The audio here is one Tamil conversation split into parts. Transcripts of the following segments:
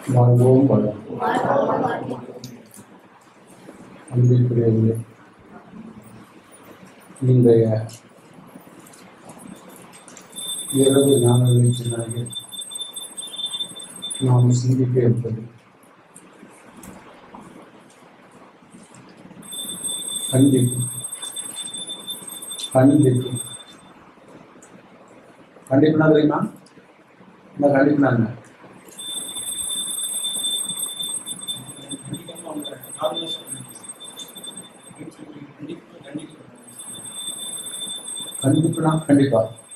வாழ்வோம் வளர்வோம் அன்பிற்குரியவர்களே இன்றைய இரவு ஞான சிந்தனையில் நாம் சிந்திக்க இருப்பது கண்டிப்பு கண்டிப்பு கண்டிப்புனா தெரியுமா இந்த கண்டிப்புனா என்ன கண்டிப்புனா கண்டிப்பா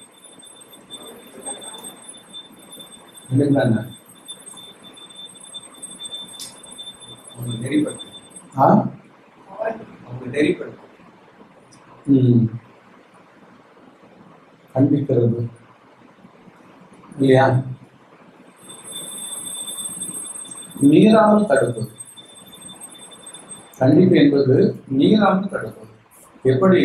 கண்டிப்புனா என்ன அவங்க நெறிப்படுத்தும் ஆ அவங்க நெறிப்படுத்தும் ம் கண்டிக்கிறது இல்லையா மீறாமல் தடுப்பது கண்டிப்பு என்பது மீறாமல் தடுப்பது எப்படி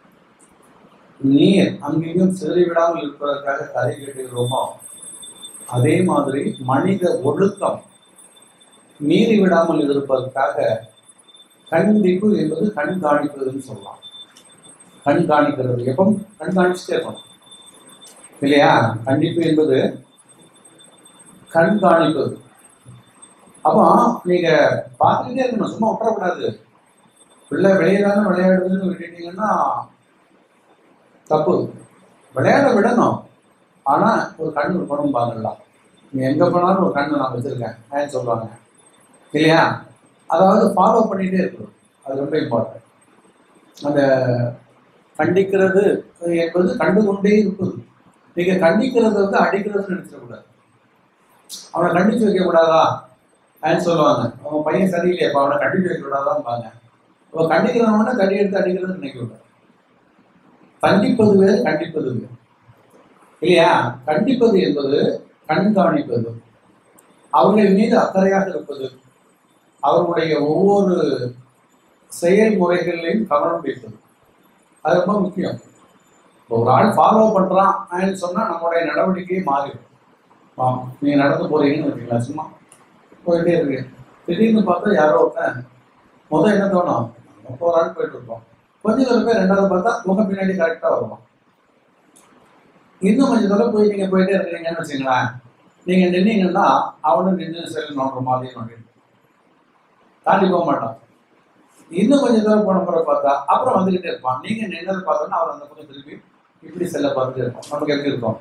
நீர் அங்கேயும் சிதறிவிடாமல் இருப்பதற்காக கரை கட்டுகிறோமோ அதே மாதிரி மனித ஒழுக்கம் மீறி விடாமல் இருப்பதற்காக கண்டிப்பு என்பது கண்காணிப்பதுன்னு சொல்லலாம் கண்காணிக்கிறது எப்போ கண்காணிச்சுட்டே இருக்கணும் இல்லையா கண்டிப்பு என்பது கண்காணிப்பது அப்போ நீங்க பார்த்துக்கிட்டே இருக்கணும் சும்மா விட்டுறக்கூடாது பிள்ளை வெளியேறாம விளையாடுதுன்னு விட்டுட்டீங்கன்னா தப்பு விளையாட விடணும் ஆனா ஒரு கண் இருக்கணும் பாருங்கலாம் நீ எங்க போனாலும் ஒரு கண்ணு நான் வச்சிருக்கேன் ஏன்னு சொல்லுவாங்க இல்லையா அதாவது ஃபாலோ பண்ணிட்டே இருக்கணும் அது ரொம்ப இம்பார்ட்டன்ட் அந்த கண்டிக்கிறது என்பது கண்டு கொண்டே இருப்பது நீங்க கண்டிக்கிறது வந்து அடிக்கிறதுன்னு நினைச்சிடக்கூடாது அவனை கண்டிச்சு வைக்க கூடாதா அப்படின்னு சொல்லுவாங்க அவன் பையன் சரியில்லையப்பா அவனை கண்டிச்சு வைக்க கூடாதான்பாங்க அவன் கண்டிக்கிறவன கடி எடுத்து அடிக்கிறதுன்னு நினைக்க கூடாது கண்டிப்பது வேறு கண்டிப்பது வேறு இல்லையா கண்டிப்பது என்பது கண்காணிப்பது அவர்களின் மீது அக்கறையாக இருப்பது அவர்களுடைய ஒவ்வொரு செயல்முறைகளிலையும் கவனம் வைப்பது அது ரொம்ப முக்கியம் ஒரு ஆள் ஃபாலோ பண்றான் அப்படின்னு சொன்னா நம்மளுடைய நடவடிக்கையே மாறிடும் ஆ, நீங்க நடந்து போறீங்கன்னு வச்சுக்கலாம் சும்மா போயிட்டே இருக்கு திடீர்னு பார்த்தா யாரோ ஒருத்தன் முதல் என்ன தோணும் நம்ம போறான்னு போயிட்டு இருப்போம் கொஞ்ச தூரம் போய் ரெண்டாவது பார்த்தா முகம் பின்னாடி கரெக்டா வருவோம் இன்னும் கொஞ்சம் தூரம் போய் நீங்க போயிட்டே இருக்கிறீங்கன்னு வச்சுங்களேன் நீங்க நின்னீங்கன்னா அவனும் நின்று செல் நோண்டுற மாதிரி நோண்டிட்டு தாண்டி போக மாட்டான் இன்னும் கொஞ்சம் தூரம் போன முறை பார்த்தா அப்புறம் வந்துகிட்டே இருப்பான் நீங்க நின்னதை பார்த்தோன்னா அவர் அந்த பக்கம் திருப்பி இப்படி செல்ல பார்த்துட்டே இருப்பான் நமக்கு எப்படி இருக்கும்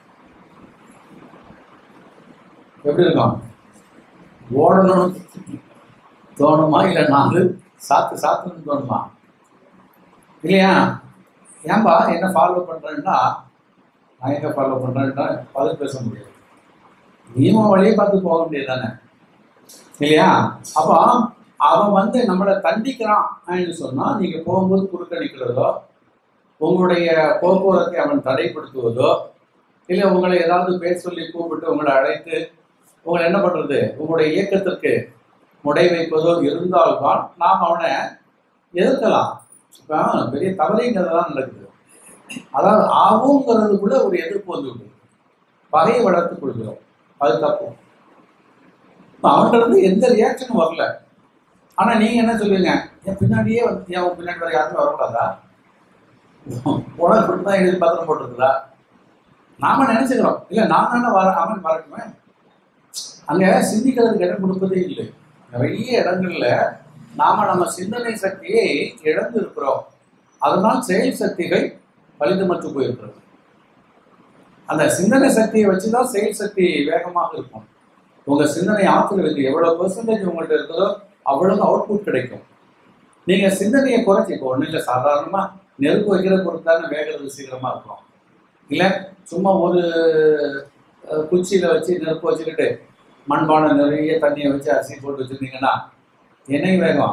எப்படி இருக்கும் ஓடணும்னு தோணுமா இல்லை நாலு சாத்து சாத்துன்னு தோணுமா இல்லையா ஏன்பா என்ன ஃபாலோ பண்றேன்னா நான் எங்க ஃபாலோ பண்றேன்னா பதில் பேச முடியாது நீயும் வழியை பார்த்து போக வேண்டியது தானே இல்லையா அப்போ அவன் வந்து நம்மளை தண்டிக்கிறான் அப்படின்னு சொன்னா நீங்க போகும்போது குறுக்க நிற்கிறதோ உங்களுடைய போக்குவரத்தை அவன் தடைப்படுத்துவதோ இல்லை உங்களை ஏதாவது பேர் சொல்லி கூப்பிட்டு உங்களை அழைத்து உங்களை என்ன பண்றது உங்களுடைய இயக்கத்திற்கு முடை வைப்பதோ இருந்தால்தான் நாம் அவனை எதிர்க்கலாம் இப்போ பெரிய தவறைங்கிறது தான் நடக்குது அதாவது ஆவுங்கிறதுக்குள்ள ஒரு எதிர்ப்பு வந்து விடுது பகையை வளர்த்துக் கொள்கிறோம் அது தப்பு அவன்கிட்ட இருந்து எந்த ரியாக்ஷனும் வரல ஆனா நீங்க என்ன சொல்லுவீங்க என் பின்னாடியே வந்து என் பின்னாடி வர யாருமே வரக்கூடாதா உனக்கு தான் எழுதி பத்திரம் போட்டிருக்குதா நாம நினைச்சுக்கிறோம் இல்ல நான் தானே வர அவன் வரட்டுமே அங்க சிந்திக்கிறதுக்கு இடம் கொடுப்பதே இல்லை நிறைய இடங்கள்ல நாம நம்ம சிந்தனை சக்தியை இழந்து இருக்கிறோம் அதனால் செயல் சக்திகள் பலிதமற்று போயிருக்கிறது அந்த சிந்தனை சக்தியை வச்சுதான் செயல் சக்தி வேகமாக இருக்கும் உங்க சிந்தனை ஆற்றல் இருக்கு எவ்வளவு பெர்சன்டேஜ் உங்கள்ட்ட இருக்குதோ அவ்வளவு அவுட்புட் கிடைக்கும் நீங்க சிந்தனையை குறைச்சி இப்போ ஒன்றும் இல்லை சாதாரணமா நெருப்பு வைக்கிற பொறுத்து தானே வேகிறது சீக்கிரமா இருக்கும் இல்ல சும்மா ஒரு அஹ், குச்சியில வச்சு நெருப்பு வச்சுக்கிட்டு மண்பானை நிறைய தண்ணியை வச்சு அரிசி போட்டு வச்சிருந்தீங்கன்னா எண்ணெய் வேகம்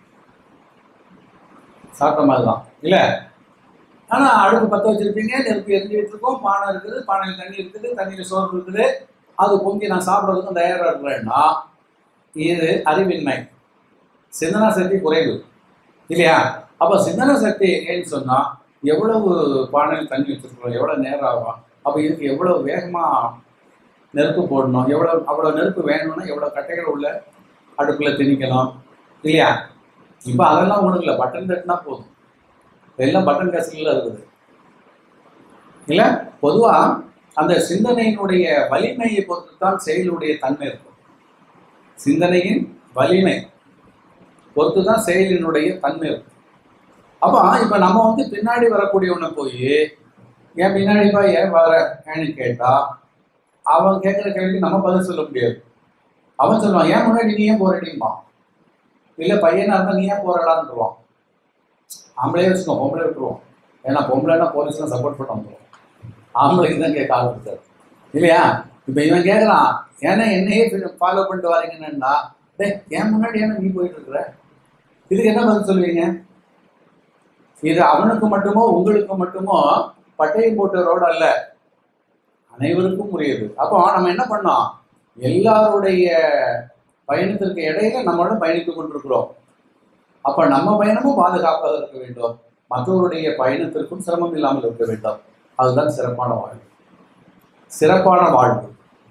சாப்பிட்ட மாதிரி தான் இல்ல ஆனா அடுப்பு பத்த வச்சிருப்பீங்க நெருப்பு எரிஞ்சுட்டு இருக்கோம் பானை இருக்குது பானையில் தண்ணி இருக்குது தண்ணியில் சோறு இருக்குது அது பொங்கி நான் சாப்பிட்றதுக்கும் தயாரா இருக்கிறேன்னா இது அறிவின்மை சிந்தனா சக்தி குறைவு இல்லையா அப்ப சிந்தன சக்தி ஏன்னு சொன்னா எவ்வளவு பானையில் தண்ணி வச்சிருக்கிறோம் எவ்வளவு நேரம் ஆகும் அப்ப இதுக்கு எவ்வளவு வேகமா நெருப்பு போடணும் எவ்வளோ அவ்வளோ நெருப்பு வேணும்னா எவ்வளோ கட்டைகள் உள்ள அடுப்பில் திணிக்கணும் இல்லையா இப்போ அதெல்லாம் ஒன்றும் இல்லை பட்டன் தட்டினா போதும் எல்லாம் பட்டன் கசிலில் இருக்குது இல்லை பொதுவாக அந்த சிந்தனையினுடைய வலிமையை பொறுத்து தான் செயலுடைய தன்மை இருக்கும் சிந்தனையின் வலிமை பொறுத்து தான் செயலினுடைய தன்மை இருக்கும் அப்போ இப்போ நம்ம வந்து பின்னாடி வரக்கூடியவனை போய் ஏன் பின்னாடி போய் ஏன் வர ஏன்னு கேட்டா அவன் கேட்குற கேள்விக்கு நம்ம பதில் சொல்ல முடியாது அவன் சொல்லுவான் ஏன் முன்னாடி நீ ஏன் போராடிம்பான் இல்லை பையனா இருந்தால் நீ ஏன் போராடான்ட்டுருவான் ஆம்பளையே வச்சுக்கோ பொம்பளை விட்டுருவோம் ஏன்னா பொம்பளைன்னா போலீஸ்லாம் சப்போர்ட் பண்ண வந்துடும் ஆம்பளைக்கு தான் கேட்க ஆரம்பிச்சார் இல்லையா இப்போ இவன் கேட்குறான் ஏன்னா என்னையே ஃபாலோ பண்ணிட்டு வரீங்கன்னா டேய் ஏன் முன்னாடி ஏன்னா நீ போயிட்டு இருக்கிற இதுக்கு என்ன பதில் சொல்லுவீங்க இது அவனுக்கு மட்டுமோ உங்களுக்கு மட்டுமோ பட்டயம் போட்ட ரோடு அல்ல அனைவருக்கும் உரியது அப்போ நம்ம என்ன பண்ணோம் எல்லாருடைய பயணத்திற்கு இடையில நம்மளோட பயணித்துக் கொண்டிருக்கிறோம் அப்ப நம்ம பயணமும் பாதுகாப்பாக இருக்க வேண்டும் மற்றவருடைய பயணத்திற்கும் சிரமம் இல்லாமல் இருக்க வேண்டும் அதுதான் சிறப்பான வாழ்வு சிறப்பான வாழ்வு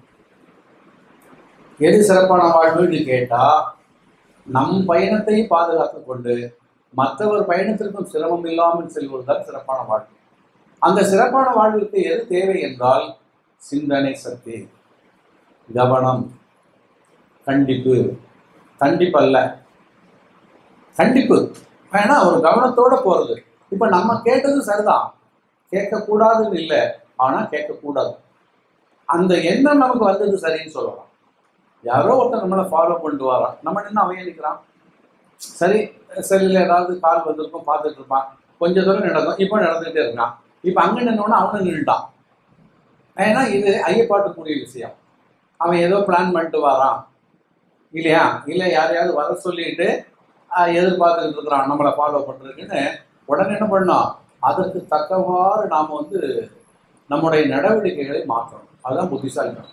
எது சிறப்பான வாழ்வுன்னு கேட்டா நம் பயணத்தை பாதுகாத்துக் கொண்டு மற்றவர் பயணத்திற்கும் சிரமம் இல்லாமல் செல்வதுதான் சிறப்பான வாழ்வு அந்த சிறப்பான வாழ்விற்கு எது தேவை என்றால் சிந்தனை சக்தி கவனம் கண்டிப்பு கண்டிப்பல்ல கண்டிப்பு ஏன்னா ஒரு கவனத்தோட போறது இப்ப நம்ம கேட்டது சரிதான் கேட்கக்கூடாதுன்னு இல்லை ஆனா கேட்கக்கூடாது அந்த எண்ணம் நமக்கு வந்தது சரின்னு சொல்லலாம் யாரோ ஒருத்தர் நம்மளை ஃபாலோ பண்ணிட்டு வரான் நம்ம நின்று அவன் நிற்கிறான் சரி செல்லில் ஏதாவது கால் வந்திருக்கும் பார்த்துட்டு இருப்பான் கொஞ்ச தூரம் நடக்கும் இப்போ நடந்துகிட்டே இருக்கான் இப்போ அங்கே நின்னோன்னா அவனும் நின்றுட்டான் ஏன்னா இது ஐயப்பாட்டுக்குரிய விஷயம் அவன் ஏதோ பிளான் பண்ணிட்டு வரான் இல்லையா இல்லை யாரையாவது வர சொல்லிட்டு ஆஹ், எதிர்பார்த்துக்கிட்டு இருக்கிறான் நம்மளை ஃபாலோ பண்ணுறதுக்குன்னு உடனே என்ன பண்ணோம் அதற்கு தக்கவாறு நாம் வந்து நம்முடைய நடவடிக்கைகளை மாற்றணும் அதுதான் புத்திசாலித்தனம்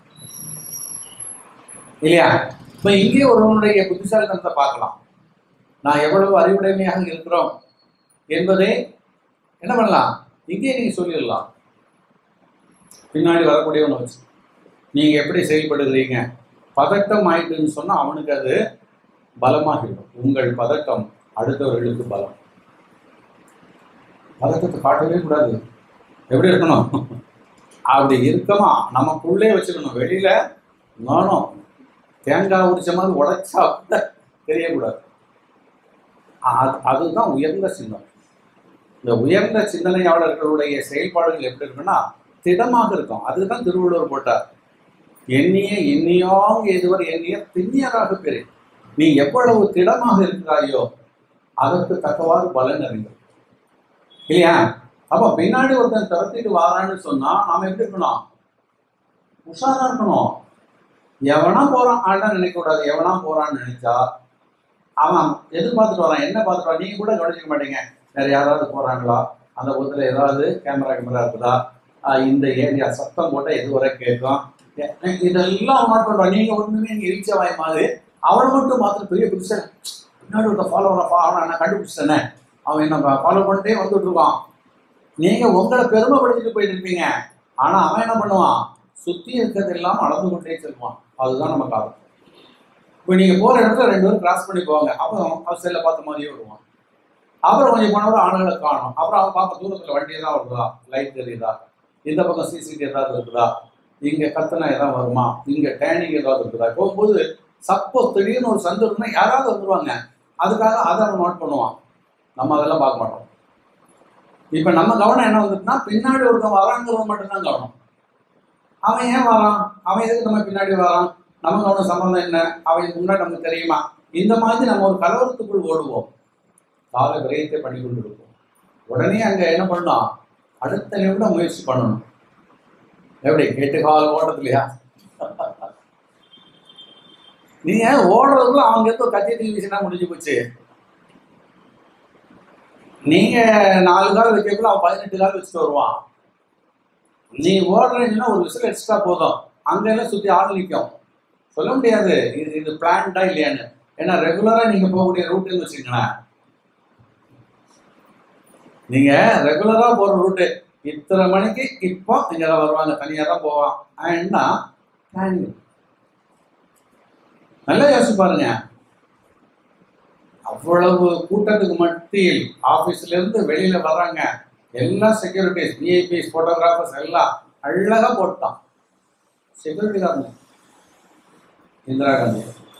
இல்லையா இப்போ இங்கே ஒருவனுடைய புத்திசாலித்தனத்தை பார்க்கலாம் நான் எவ்வளவு அறிவுடைமையாக இருக்கிறோம் என்பதை என்ன பண்ணலாம் இங்கே நீங்க சொல்லிடலாம் பின்னாடி வரக்கூடியவனை வச்சு நீங்க எப்படி செயல்படுகிறீங்க பதட்டம் ஆயிட்டுன்னு சொன்னா அவனுக்கு அது பலமாகிடும் உங்கள் பதட்டம் அடுத்தவர்களுக்கு பலம் பதட்டத்தை காட்டவே கூடாது எப்படி இருக்கணும் அப்படி இருக்கமா நமக்குள்ளே வச்சுக்கணும் வெளியில நானும் தேங்காய் உரிச்ச மாதிரி உடைச்சா கூட தெரியக்கூடாது அது- அதுதான் உயர்ந்த சிந்தனை இந்த உயர்ந்த சிந்தனையாளர்களுடைய செயல்பாடுகள் எப்படி இருக்குன்னா திடமாக இருக்கும் அதுதான் திருவள்ளுவர் போட்டார் எண்ணிய எண்ணியாங்க எதுவர் எண்ணிய திண்ணியராக பெரு நீ எவ்வளவு திடமாக இருக்கிறாயோ அதற்கு தக்கவாறு பலன் அறிந்தது இல்லையா அப்ப பின்னாடி ஒருத்தன் திறத்திட்டு வாரான்னு சொன்னா நாம எப்படி இருக்கணும் உஷாரா இருக்கணும் எவனா போறான் ஆள்தான் நினைக்க கூடாது எவனா போறான்னு நினைச்சா அவன் எதிர்பார்த்துட்டு வரான் என்ன பார்த்துட்டு வரான் நீங்க கூட கவனிச்சிக்க மாட்டீங்க வேற யாராவது போறாங்களா அந்த பக்கத்துல ஏதாவது கேமரா கேமரா இருக்குதா ஆஹ் இந்த ஏரியா சத்தம் போட்டா எதுவரை கேட்கும் எ- இதெல்லாம் நோட் பண்றான் நீங்க ஒண்ணுமே நீங்க இழிச்சவாய் மாதிரி அவனை மட்டும் பார்த்துட்டு பெரிய புதுசா பின்னாடி ஒரு ஃபாலோ அவனை நான் கண்டுபிடிச்சிட்டேனே அவன் என்ன ஃபாலோ பண்ணிட்டே வந்துட்டு இருக்கான் நீங்க உங்களை பெருமைப்படுத்திட்டு போயிட்டு இருப்பீங்க ஆனா அவன் என்ன பண்ணுவான் சுத்தி இருக்கிறதெல்லாம் அளந்து கொண்டே செல்வான் அதுதான் நம்ம காலம் இப்போ நீங்க போற இடத்துல ரெண்டு பேரும் கிராஸ் பண்ணி போவாங்க அப்புறம் அவன் செல்ல பார்த்த மாதிரியே வருவான் அப்புறம் கொஞ்சம் போனவரும் ஆளுங்களை காணும் அப்புறம் அவன் பார்க்க தூரத்துல வண்டி ஏதாவது வருதா லைட் தெரியுதா இந்த பக்கம் சிசிடிவி ஏதாவது இருக்குதா இங்க கத்தனா ஏதாவது வருமா இங்க டேனிங் ஏதாவது இருக்குதா போகும்போது சப்போ திடீர்னு ஒரு சந்து இருக்குன்னா யாராவது வந்துருவாங்க அதுக்காக அதை அவன் நோட் பண்ணுவான் நம்ம அதெல்லாம் பார்க்க மாட்டோம் இப்ப நம்ம கவனம் என்ன வந்துட்டுனா பின்னாடி ஒருத்தன் வராங்கிறது மட்டும்தான் கவனம் அவன் ஏன் வரான் அவன் எதுக்கு நம்ம பின்னாடி வரான் நம்ம கவனம் சம்பந்தம் என்ன அவன் முன்னாடி நமக்கு தெரியுமா இந்த மாதிரி நம்ம ஒரு கலவரத்துக்குள் ஓடுவோம் கால விரயத்தை பண்ணி கொண்டு இருப்போம் உடனே அங்க என்ன பண்ணலாம் அடுத்த நிமிடம் முயற்சி பண்ணணும் எப்படி கேட்டு கால ஓட்டத்துலையா நீங்க ஓடுறதுக்குள்ள அவங்க எந்த கத்தி தூக்கி வீசினா முடிஞ்சு போச்சு நீங்க நாலு கால் வைக்கக்குள்ள அவன் பதினெட்டு கால் வச்சுட்டு வருவான் நீ ஓடுறீங்கன்னா ஒரு விசில் எக்ஸ்ட்ரா போதும் அங்க எல்லாம் சுத்தி ஆள் நிற்கும் சொல்ல முடியாது இது இது பிளான்டா இல்லையான்னு ஏன்னா ரெகுலரா நீங்க போகக்கூடிய ரூட்டுன்னு வச்சுக்கங்களேன் நீங்க ரெகுலரா போற ரூட்டு இத்தனை மணிக்கு இப்போ இங்க தான் வருவாங்க தனியா தான் போவான் ஏன்னா பிளானிங் நல்லா யோசிச்சு பாருங்க அவ்வளவு கூட்டத்துக்கு மத்தியில் ஆபீஸ்ல இருந்து வெளியில வர்றாங்க எல்லா செக்யூரிட்டிஸ் விஐபிஸ் போட்டோகிராஃபர்ஸ் எல்லாம் அழகா போட்டான் செக்யூரிட்டி காரங்க இந்திரா காந்தி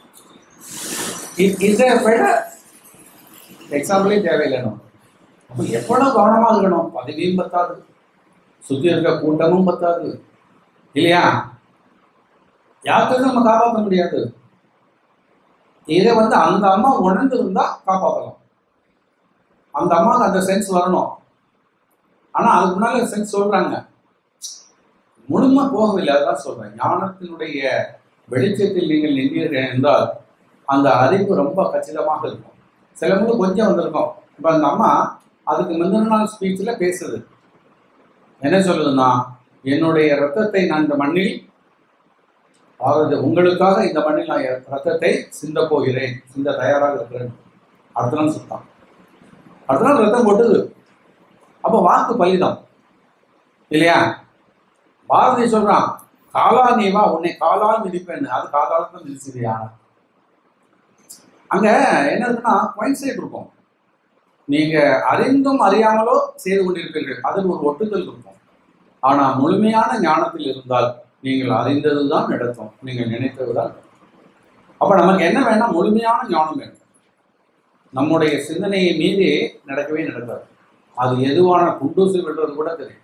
இ- இதை விட எக்ஸாம்பிளே தேவையில்லை நம்ம அப்ப எவ்வளவு கவனமா இருக்கணும் பதவியும் பத்தாது சுத்தி இருக்க கூட்டமும் பத்தாது இல்லையா யாருக்கும் நம்ம காப்பாற்ற முடியாது இதை வந்து அந்த அம்மா உணர்ந்து இருந்தா காப்பாற்றலாம் அந்த அம்மாவுக்கு அந்த சென்ஸ் வரணும் ஆனா அதுக்கு முன்னால சென்ஸ் சொல்றாங்க முழுமை போகவில்லை அதான் சொல்றேன் ஞானத்தினுடைய வெளிச்சத்தில் நீங்கள் நின்றீர்கள் என்றால் அந்த அறிவு ரொம்ப கச்சிதமாக இருக்கும் சிலவங்க கொஞ்சம் வந்திருக்கும் இப்போ அந்த அம்மா அதுக்கு முந்தின நாள் ஸ்பீச்சில் பேசுது என்ன சொல்லுதுன்னா என்னுடைய ரத்தத்தை நான் இந்த மண்ணில் அதாவது உங்களுக்காக இந்த மண்ணில் நான் என் ரத்தத்தை சிந்த போகிறேன் சிந்த தயாராக இருக்கிறேன் அடுத்த நாள் சுத்தான் அடுத்த நாள் ரத்தம் கொட்டுது அப்போ வாக்கு பலிதம் இல்லையா பாரதி சொல்றான் காலா நீ வா உன்னை காலால் மிதிப்பேன் அது காலால் தான் மிதிச்சுதியா அங்க என்ன இருக்குன்னா பாயிண்ட் சைடு இருக்கும் நீங்க அறிந்தும் அறியாமலோ செய்து கொண்டிருப்பீர்கள் அதில் ஒரு ஒட்டுதல் இருக்கும் ஆனா முழுமையான ஞானத்தில் இருந்தால் நீங்கள் அறிந்ததுதான் நடத்தும் நீங்கள் நினைத்ததுதான் நடக்கும். அப்ப நமக்கு என்ன வேணும் முழுமையான ஞானம் வேணும் நம்முடைய சிந்தனையை மீறி நடக்கவே நடக்காது அது எதுவான குண்டூசி விடுறது கூட தெரியும்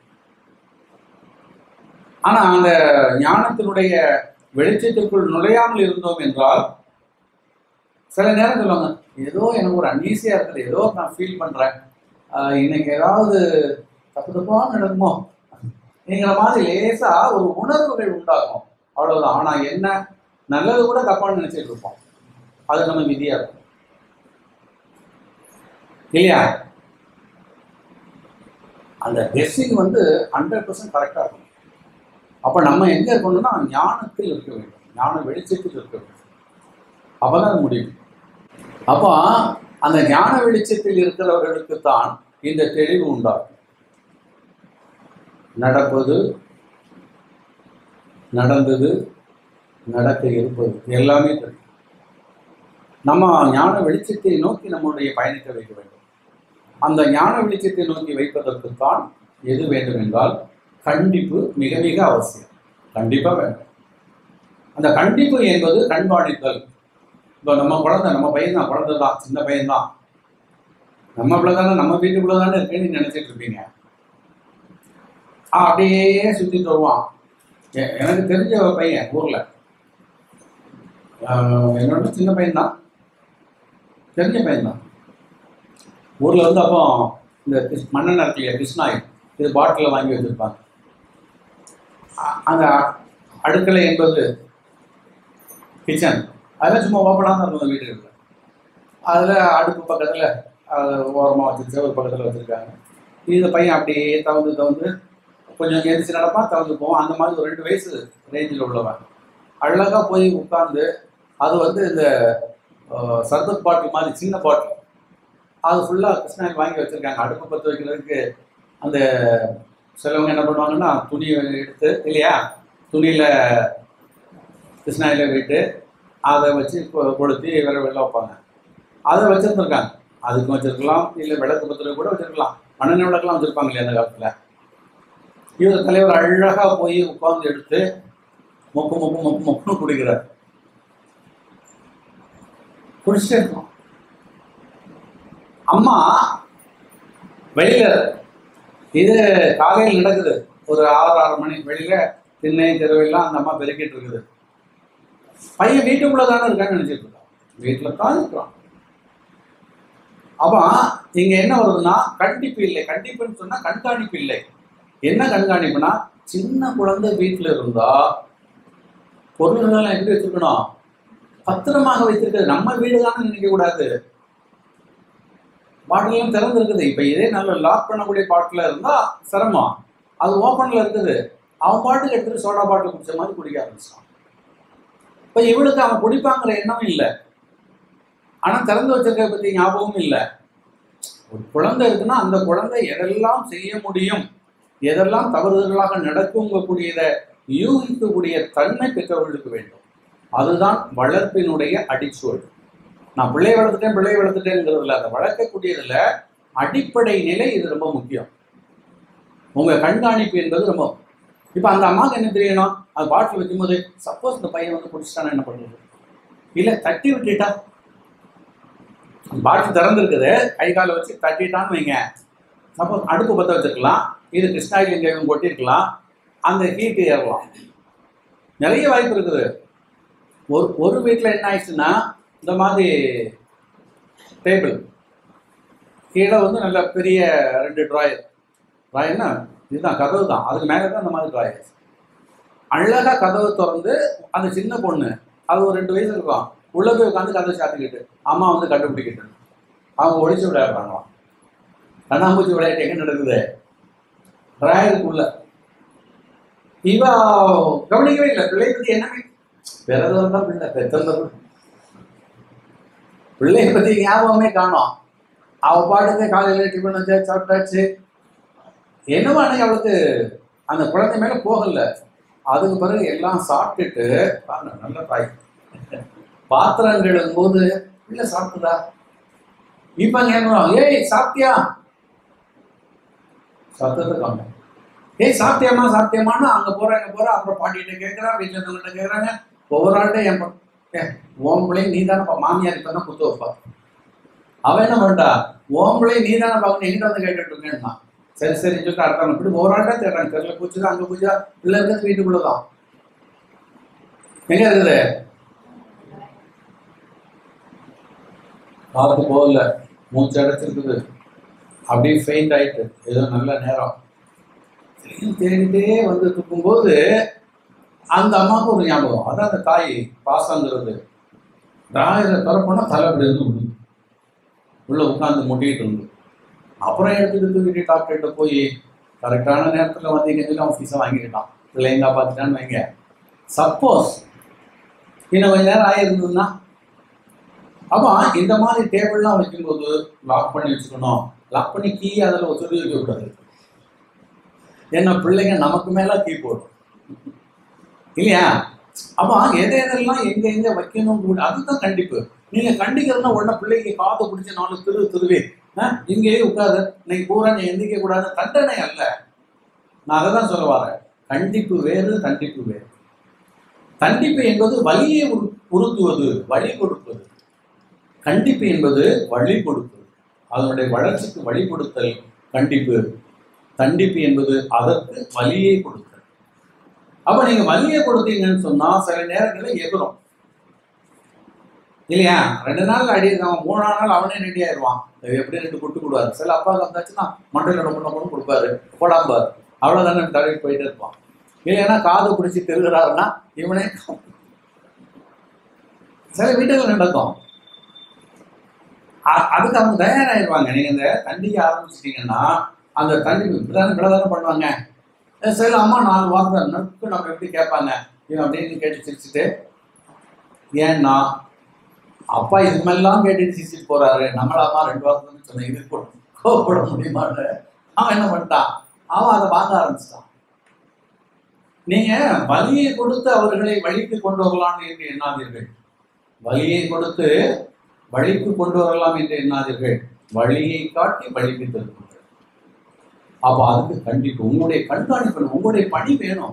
ஆனா அந்த ஞானத்தினுடைய வெளிச்சத்திற்குள் நுழையாமல் இருந்தோம் என்றால் சில நேரம் சொல்லுவாங்க ஏதோ எனக்கு ஒரு அன்ஈஸியா இருக்குது ஏதோ நான் ஃபீல் பண்றேன் ஆஹ் இன்னைக்கு ஏதாவது தப்பு தப்பா நடக்குமோ நீங்கிற மாதிரி லேசா ஒரு உணர்வுகள் உண்டாகும் அவ்வளவுதான் ஆனா என்ன நல்லது கூட தப்பான்னு நினைச்சிட்டு இருப்போம் அது நம்ம விதியா இருக்கும் இல்லையா அந்த கெஸ்ஸிங் வந்து ஹண்ட்ரட் பர்சன்ட் கரெக்டாக இருக்கும் அப்போ நம்ம எங்கே இருக்கணும்னா ஞானத்தில் இருக்க வேண்டும் ஞான வெளிச்சத்தில் இருக்க வேண்டும் அப்பதான் அது முடியும் அப்போ அந்த ஞான வெளிச்சத்தில் இருக்கிறவர்களுக்கு தான் இந்த தெளிவு உண்டாகும் நடப்பது நடந்தது நடக்க இருப்பது எல்லாமே தெரியும் நம்ம ஞான வெளிச்சத்தை நோக்கி நம்முடைய பயணத்தை வைக்க வேண்டும் அந்த ஞான வெளிச்சத்தை நோக்கி வைப்பதற்குத்தான் எது வேண்டும் என்றால் கண்டிப்பு மிக மிக அவசியம் கண்டிப்பா வேண்டும் அந்த கண்டிப்பு என்பது கண்காணித்தல் இப்போ நம்ம குழந்தை நம்ம பையன் தான் குழந்தை தான் சின்ன பையன் தான் நம்ம பிள்ளை தானே நம்ம வீட்டுக்குள்ள தானே இருக்குன்னு நீங்க நினைச்சிட்டு இருப்பீங்க ஆ, அப்படியே சுத்திட்டு வருவான் எ- எனக்கு தெரிஞ்ச ஒரு பையன் ஊர்ல ஆஹ், என்னோட சின்ன பையன் தான் தெரிஞ்ச பையன் தான் ஊர்ல வந்து அப்போ இந்த கிருஷ்- மண்ணெண்ணெய் இருக்கு இல்லையா கிருஷ்ணாயில் இது பாட்டிலில் வாங்கி வச்சிருப்பாங்க அ- அந்த அடுக்களை என்பது கிச்சன் அதெல்லாம் சும்மா ஓப்பனாக தான் இருக்கும் அந்த வீட்டுகளில் அதில் அடுப்பு பக்கத்தில் ஓரமாக வச்சிருக்க ஒரு பக்கத்தில் வச்சுருக்காங்க இந்த பையன் அப்படியே தவந்து தவந்து கொஞ்சம் எந்திரிச்சு நடப்பான் தவந்து போவான் அந்த மாதிரி ஒரு ரெண்டு வயசு ரேஞ்சில் உள்ளவன் அழகாக போய் உட்காந்து அது வந்து இந்த அஹ், சர்பத் பாட்டில் மாதிரி சின்ன பாட்டில் அது ஃபுல்லாக கிருஷ்ணாயில் வாங்கி வச்சுருக்காங்க அடுப்பு பற்ற வைக்கிறதுக்கு அந்த சிலவங்க என்ன பண்ணுவாங்கன்னா துணியை எடுத்து இல்லையா துணியில் கிருஷ்ணாயில விட்டு அதை வச்சு கொ- கொளுத்தி வேற வெளில வைப்பாங்க அதை வச்சிருந்துருக்காங்க அதுக்கும் வச்சிருக்கலாம் இல்லை விளக்கு பத்திர கூட வச்சிருக்கலாம் மண்ணெண்ணெய் விளக்கெல்லாம் வச்சிருப்பாங்க இல்லையா அந்த காலத்தில் இவர் தலைவர் அழகா போய் உட்கார்ந்து எடுத்து மொக்கு மொக்கு மொக்கு மொக்குன்னு குடிக்கிறார் குடிச்சிட்டே இருக்கோம் அம்மா வெளியில இது காலையில் நடக்குது ஒரு ஆறு ஆறு மணி வெளியில திண்ணை தெருவெல்லாம் அந்த அம்மா பெருக்கிட்டு இருக்குது பையன் வீட்டுக்குள்ள தானே இருக்கான்னு நினைச்சிட்டு இருக்கான் வீட்டுல தான் இருக்கிறான் அப்ப இங்க என்ன வருதுன்னா கண்டிப்பு இல்லை கண்டிப்புன்னு சொன்னா கண்காணிப்பு இல்லை என்ன கண்காணிப்புனா சின்ன குழந்தை வீட்டுல இருந்தா பொருள்கள் எப்படி வச்சிருக்கணும் பத்திரமாக வைத்திருக்கிறது நம்ம வீடு தானே நினைக்க கூடாது பாட்டிலும் திறந்து இருக்குது இப்ப இதே நல்ல லாக் பண்ணக்கூடிய பாட்டில் இருந்தா சிரமம் அது ஓப்பன்ல இருக்குது அவன் பாட்டுக்கு எடுத்துட்டு சோடா பாட்டில் குடிச்ச மாதிரி குடிக்க ஆரம்பிச்சான் இப்ப இவளுக்கு அவன் குடிப்பாங்கிற எண்ணமும் இல்லை ஆனா திறந்து வச்சிருக்க பத்தி ஞாபகமும் இல்லை ஒரு குழந்தை இருக்குன்னா அந்த குழந்தை எதெல்லாம் செய்ய முடியும் எதெல்லாம் தவறுதலாக நடக்குங்க கூடியத யூகிக்கக்கூடிய தன்மை பெற்றவர்களுக்கு வேண்டும் அதுதான் வளர்ப்பினுடைய அடிச்சுவடு நான் பிள்ளை வளர்த்துட்டேன் பிள்ளை வளர்த்துட்டேங்கிறதுல அந்த வளர்க்கக்கூடியதுல அடிப்படை நிலை இது ரொம்ப முக்கியம் உங்க கண்காணிப்பு என்பது ரொம்ப இப்ப அந்த அம்மாவுக்கு என்ன தெரியணும் அது பாட்டில் வைக்கும்போது சப்போஸ் இந்த பையன் வந்து குடிச்சிட்டானா என்ன பண்ணுறது இல்ல தட்டி விட்டுட்டா பாட்டில் திறந்துருக்குது கை காலை வச்சு தட்டிட்டான்னு வைங்க சப்போஸ் அடுப்பு பற்ற வச்சிருக்கலாம் இது கிருஷ்ணாயிலிங்கம் கொட்டிருக்கலாம் அந்த ஹீட்டு ஏறலாம் நிறைய வாய்ப்பு இருக்குது ஒரு ஒரு வீட்டில் என்ன ஆயிடுச்சுன்னா இந்த மாதிரி டேபிள் கீழே வந்து நல்ல பெரிய ரெண்டு ட்ராயர் ட்ராயர்னா இதுதான் கதவு தான் அதுக்கு மேலே தான் இந்த மாதிரி ட்ராயர் அழகா கதவை திறந்து அந்த சின்ன பொண்ணு அது ஒரு ரெண்டு வயசு இருக்கும் உள்ள போய் உட்காந்து கதவை சாத்திக்கிட்டு அம்மா வந்து கண்டுபிடிக்கிட்டு அவங்க ஒழிச்சு விளையாடுறாங்களாம் கண்ணாம்பூச்சி விளையாட்டு எங்க நடக்குது ட்ராயருக்குள்ள இவ கவனிக்கவே இல்லை பிள்ளை பத்தி என்னமே பிறந்தவர் தான் பிள்ளை பெற்றந்தவர் பிள்ளைய பத்தி ஞாபகமே காணோம் அவ பாட்டுக்கு காலையில டிஃபன் வச்சு சாப்பிட்டாச்சு என்னவோ அன்னைக்கு அவளுக்கு அந்த குழந்தை மேல போகல அதுக்கு பிறகு எல்லாம் சாப்பிட்டுட்டு பாருங்க நல்ல தாய் பாத்திரம் கழுவும் போது பிள்ளை சாப்பிட்டுதா இப்ப கேட்கணும் ஏய் சாப்பிட்டியா சத்தத்தை காணும் ஏய் சாப்பிட்டியாமா சாப்பிட்டியாமான்னு அங்க போற இங்க போற அப்புறம் பாட்டிகிட்ட கேட்கறா வீட்டுல இருந்தவங்ககிட்ட கேட்கறாங்க ஒவ்வொரு ஆள்கிட்ட என் பொ- ஏ உன் பிள்ளைங்க நீ தானே மாமியார் இப்ப தான் குத்து வைப்பா அவன் என்ன பண்ணிட்டா உன் பிள்ளைங்க நீ தானே பார்க்கணும் எங்கிட்ட வந்து கேட்டுட்டு இருக்கேன்னா சரி சரி சொல்லிட்டு அடுத்த இப்படி ஒரு ஆள்கிட்ட தேடுறாங்க தெருல பூச்சுதான் அங்க பூச்சா பிள்ளை இருக்கிறது வீட்டுக்குள்ளதான் எங்க இருக்குது காத்து போகல மூச்சு அடைச்சிருக்குது அப்படியே ஃபெயிண்ட் ஆயிட்டு ஏதோ நல்ல நேரம் சரின்னு தேடிட்டே வந்து தூக்கும்போது அந்த அம்மாவுக்கு ஒரு ஞாபகம் அதான் அந்த தாய் பாசங்கிறது ராயரை திறப்போனா தலை அப்படி இருந்து விடுது உள்ள உட்காந்து முட்டிட்டு இருந்து அப்புறம் எடுத்துட்டு தூக்கிட்டு டாக்டர்கிட்ட போய் கரெக்டான நேரத்தில் வந்தீங்கன்னு சொல்லி அவன் ஃபீஸை வாங்கிக்கிட்டான் பிள்ளைங்க காப்பாத்திட்டான்னு வைங்க சப்போஸ் இன்னும் கொஞ்ச நேரம் ஆயிருந்ததுன்னா அப்போ இந்த மாதிரி டேபிள்லாம் வைக்கும்போது லாக் பண்ணி வச்சுக்கணும் லாக் பண்ணி கீ அதில் ஒத்துழைக்க வைக்க கூடாது ஏன்னா பிள்ளைங்க நமக்கு மேல கீ போடும் இல்லையா அப்போ எதை எதெல்லாம் எங்க எங்க வைக்கணும் கூட அதுதான் கண்டிப்பு நீங்க கண்டிக்கிறதுனா உடனே பிள்ளைக்கு காதை பிடிச்சி நாலு திரு திருவி ஆ, இங்கேயே உட்காரு இன்னைக்கு பூரா நீ எந்திக்க கூடாது தண்டனை அல்ல நான் அதை தான் சொல்ல வரேன் கண்டிப்பு வேறு தண்டிப்பு வேறு கண்டிப்பு என்பது வழியை உரு- உறுத்துவது வழி கொடுப்பது கண்டிப்பு என்பது வழி கொடுப்பது அதனுடைய வளர்ச்சிக்கு வழி கொடுத்தல் கண்டிப்பு தண்டிப்பு என்பது அதற்கு வழியை கொடுத்தல் அப்ப நீங்க வழியை கொடுத்தீங்கன்னு சொன்னா சில நேரங்களில் எதிரும் இல்லையா ரெண்டு நாள் அடி அவன் மூணாம் நாள் அவனே ரெடி ஆயிடுவான் எப்படி ரெண்டு குட்டு கொடுவாரு சில அப்பாவுக்கு வந்தாச்சுன்னா மண்டையில் ரொம்ப பொண்ணு கொடுப்பாரு போடாம்பாரு அவ்வளவுதானே தடவி போயிட்டு இருப்பான் இல்லைன்னா காது பிடிச்சி திருகிறாருன்னா இவனே சில வீட்டுகள் நடக்கும் அ- அதுக்கு அவங்க தயாராகிடுவாங்க நீங்க இந்த தண்டிக்க ஆரம்பிச்சிட்டீங்கன்னா அந்த தண்டி இப்படிதானே இப்படிதானே பண்ணுவாங்க அஹ் சில அம்மா நாலு வார்த்தை நட்பு நம்ம எப்படி கேட்பாங்க இவன் அப்படின்னு கேட்டு சிரிச்சுட்டு ஏன்னா அப்பா இது மாதிரிலாம் கேட்டு சிரிச்சுட்டு போறாரு நம்மளாமா ரெண்டு வாரத்துல சொன்ன இது கூட கோவப்பட முடியுமான்னு அவன் என்ன பண்ணிட்டான் அவன் அதை வாங்க ஆரம்பிச்சிட்டான் நீங்க வலியை கொடுத்து அவர்களை வழிக்கு கொண்டு வரலாம் என்று எண்ணாதீர்கள் வலியை கொடுத்து வழிக்கு கொண்டு வரலாம் என்று எண்ணாதீர்கள் வழியை காட்டி வழிக்கு திருப்புங்கள் அப்ப அதுக்கு கண்டிப்பு உங்களுடைய கண்காணிப்பு உங்களுடைய பணி வேணும்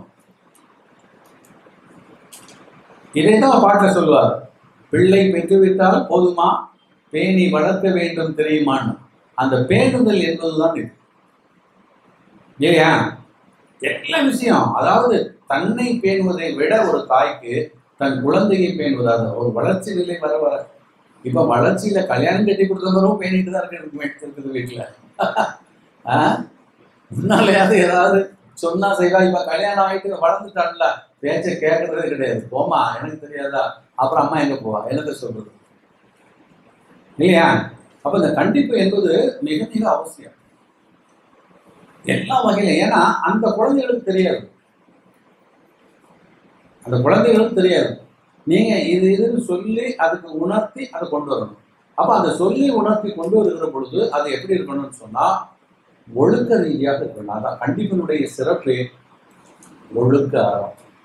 இதைத்தான் பாட்ட சொல்வார் பிள்ளை பெற்றுவிட்டால் போதுமா பேணி வளர்க்க வேண்டும் தெரியுமான்னு அந்த பேணுதல் என்பதுதான் இது இல்லையா எல்லா விஷயம் அதாவது தன்னை பேணுவதை விட ஒரு தாய்க்கு தன் குழந்தையை பேணுவது அது ஒரு வளர்ச்சி நிலை வர வர இப்ப வளர்ச்சியில கல்யாணம் கட்டி கொடுத்தவரும் பேணிட்டு தான் இருக்கு இருக்குது வீட்டுல ஆஹ்? முன்னாலையாவது ஏதாவது சொன்னா செய்வா இப்ப கல்யாணம் ஆயிட்டு வளர்ந்துட்டான்ல பேச்சை கேட்கறதே கிடையாது போமா எனக்கு தெரியாதா அப்புறம் அம்மா எங்க போவா என்னத்த சொல்றது இல்லையா அப்ப இந்த கண்டிப்பு என்பது மிக மிக அவசியம் எல்லா வகையிலும் ஏன்னா அந்த குழந்தைகளுக்கு தெரியாது அந்த குழந்தைகளுக்கு தெரியாது நீங்க இது இதுன்னு சொல்லி அதுக்கு உணர்த்தி அதை கொண்டு வரணும் அப்ப அதை சொல்லி உணர்த்தி கொண்டு வருகிற பொழுது அது எப்படி இருக்கணும்னு சொன்னா ஒழுக்க ரீதியாக இருக்கணும் அதான் கண்டிப்பினுடைய சிறப்பு ஒழுக்க அறம்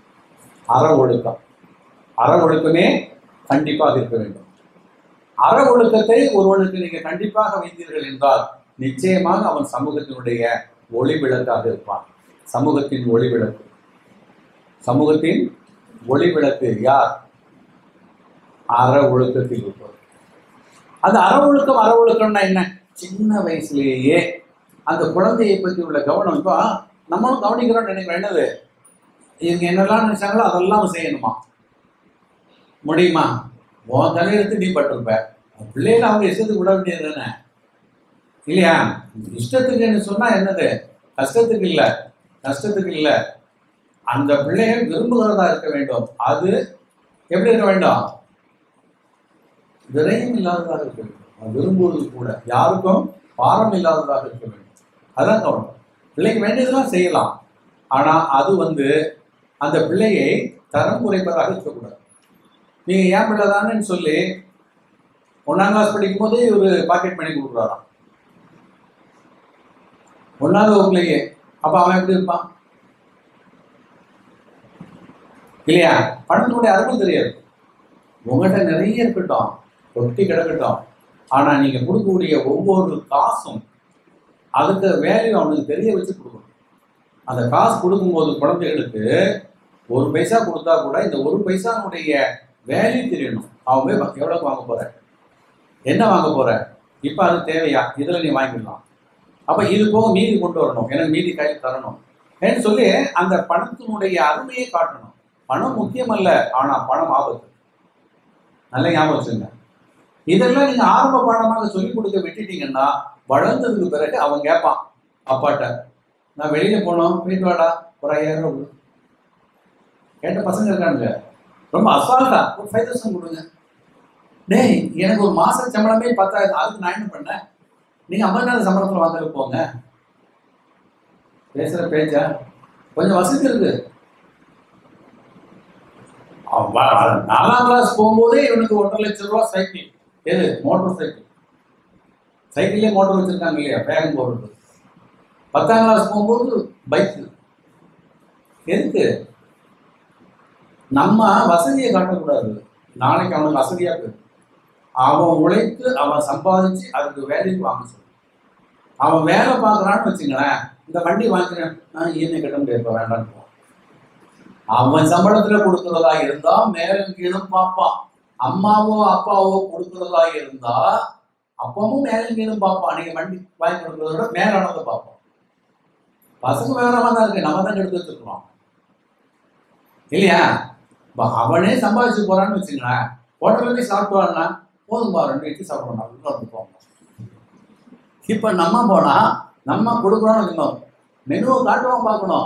அற ஒழுக்கம் அற ஒழுக்கமே கண்டிப்பாக இருக்க வேண்டும் அற ஒழுக்கத்தை ஒருவனுக்கு நீங்க கண்டிப்பாக வைத்தீர்கள் என்றால் நிச்சயமாக அவன் சமூகத்தினுடைய ஒளி விளக்காக இருப்பான் சமூகத்தின் ஒளி விளக்கு சமூகத்தின் ஒளி விளக்கு யார் அற ஒழுக்கத்தில் இருப்பவர் அந்த அற ஒழுக்கம் அற ஒழுக்கம்னா என்ன சின்ன வயசுலேயே அந்த குழந்தையை பற்றி உள்ள கவனம் இப்போ நம்மளும் கவனிக்கிறோம்னு நினைக்கிறோம் என்னது இவங்க என்னெல்லாம் நினைச்சாங்களோ அதெல்லாம் செய்யணுமா முடியுமா உன் தலையெடுத்து நீ பட்டிருப்ப உன் பிள்ளைகளை அவங்க இஷ்டத்துக்கு விட வேண்டியது தானே இல்லையா இஷ்டத்துக்குன்னு சொன்னா என்னது கஷ்டத்துக்கு இல்லை கஷ்டத்துக்கு இல்லை அந்த பிள்ளைகள் விரும்புகிறதா இருக்க வேண்டும் அது எப்படி இருக்க வேண்டும் விரயம் இல்லாததாக இருக்க வேண்டும் அது விரும்புவது கூட யாருக்கும் பாரம் இல்லாததாக இருக்க வேண்டும் அதான் கவனம் பிள்ளைக்கு வேண்டியதெல்லாம் செய்யலாம் ஆனா அது வந்து அந்த பிள்ளையை தரம் குறைப்பதாக இருக்கக்கூடாது நீங்க ஏன் பிள்ளை தானேன்னு சொல்லி ஒன்னாம் கிளாஸ் படிக்கும் போதே ஒரு பாக்கெட் பண்ணி கொடுக்குறாராம் ஒன்னாவது வகுப்புலயே அப்ப அவன் எப்படி இருப்பான் இல்லையா பணத்தினுடைய அருமை தெரியாது உங்கள்கிட்ட நிறைய இருக்கட்டும் கொட்டி கிடக்கட்டும் ஆனா நீங்க கொடுக்கக்கூடிய ஒவ்வொரு காசும் அதுக்கு வேல்யூ அவனுக்கு தெரிய வச்சு கொடுக்கணும் அந்த காசு கொடுக்கும்போது குழந்தைகளுக்கு ஒரு பைசா கொடுத்தா கூட இந்த ஒரு பைசானுடைய வேல்யூ தெரியணும் அவன் போய் வா- எவ்வளவுக்கு வாங்க போற என்ன வாங்க போற இப்ப அது தேவையா இதுல நீ வாங்கிடலாம் அப்ப இது போக மீதி கொண்டு வரணும் எனக்கு மீதி கையில் தரணும் ஏன்னு சொல்லி அந்த பணத்தினுடைய அருமையை காட்டணும் பணம் முக்கியம் அல்ல ஆனா பணம் ஆபத்து நல்ல ஞாபகம் வச்சுங்க இதெல்லாம் நீங்க ஆரம்ப பாடமாக சொல்லிக் கொடுக்க விட்டுட்டீங்கன்னா வளர்ந்ததுக்கு பிறகு அவன் கேட்பான் அப்பாட்ட நான் வெளியில போனோம் போயிட்டு வாடா ஒரு ஐயாயிரம் ரூபாய் கொடு. கேட்ட பசங்க இருக்கானுங்க ரொம்ப அசால்ட்டா ஒரு ஃபைவ் தௌசண்ட் கொடுங்க டேய் எனக்கு ஒரு மாச சம்பளமே பத்தாயிரம் அதுக்கு நான் என்ன பண்ணேன் நீங்க ஐம்பதாயிரம் சம்பளத்துல வாங்கல போங்க பேசுற பேச்சா கொஞ்சம் வசதி இருக்கு அவன் வ- வ- நாலாம் கிளாஸ் போகும்போதே இவனுக்கு ஒன்றரை லட்சம் ரூபா சைக்கிள் எது மோட்டார் சைக்கிள் சைக்கிள்லேயே மோட்டார் வச்சிருக்காங்க இல்லையா வேகம் போடுறது பத்தாம் கிளாஸ் போகும்போது பைக் எதுக்கு நம்ம வசதியை காட்டக்கூடாது நாளைக்கு அவனுக்கு வசதியா போயிடும் அவன் உழைத்து அவன் சம்பாதிச்சு அதுக்கு வேலைக்கு வாங்க சொல்லு அவன் வேலை பார்க்கறான்னு வச்சுங்களேன் இந்த வண்டி வாங்கிக்கிறேன் நான் இஎம்ஐ கட்ட முடியாது இப்ப வேண்டாம்னு அவன் சம்பளத்துல கொடுக்கறதா இருந்தா மேலும் கீழும் பார்ப்பான் அம்மாவோ அப்பாவோ கொடுக்கறதா இருந்தா அப்பவும் மேலும் கீழும் பார்ப்பான் நீங்க வண்டி வாங்கி கொடுக்கறத விட மேலானதை பார்ப்போம் பசங்க வேறமா தான் இருக்கு நம்ம தான் எடுத்து வச்சிருக்கிறோம் இல்லையா இப்ப அவனே சம்பாதிச்சு போறான்னு வச்சுங்களேன் ஹோட்டல்ல போய் சாப்பிட்டு போதும்பா ரெண்டு இட்லி சாப்பிடணும் நல்லா இருந்துப்போம் இப்ப நம்ம போனா நம்ம கொடுக்குறோம்னு வச்சுக்கோங்க மெனுவை காட்டுவோம் பார்க்கணும்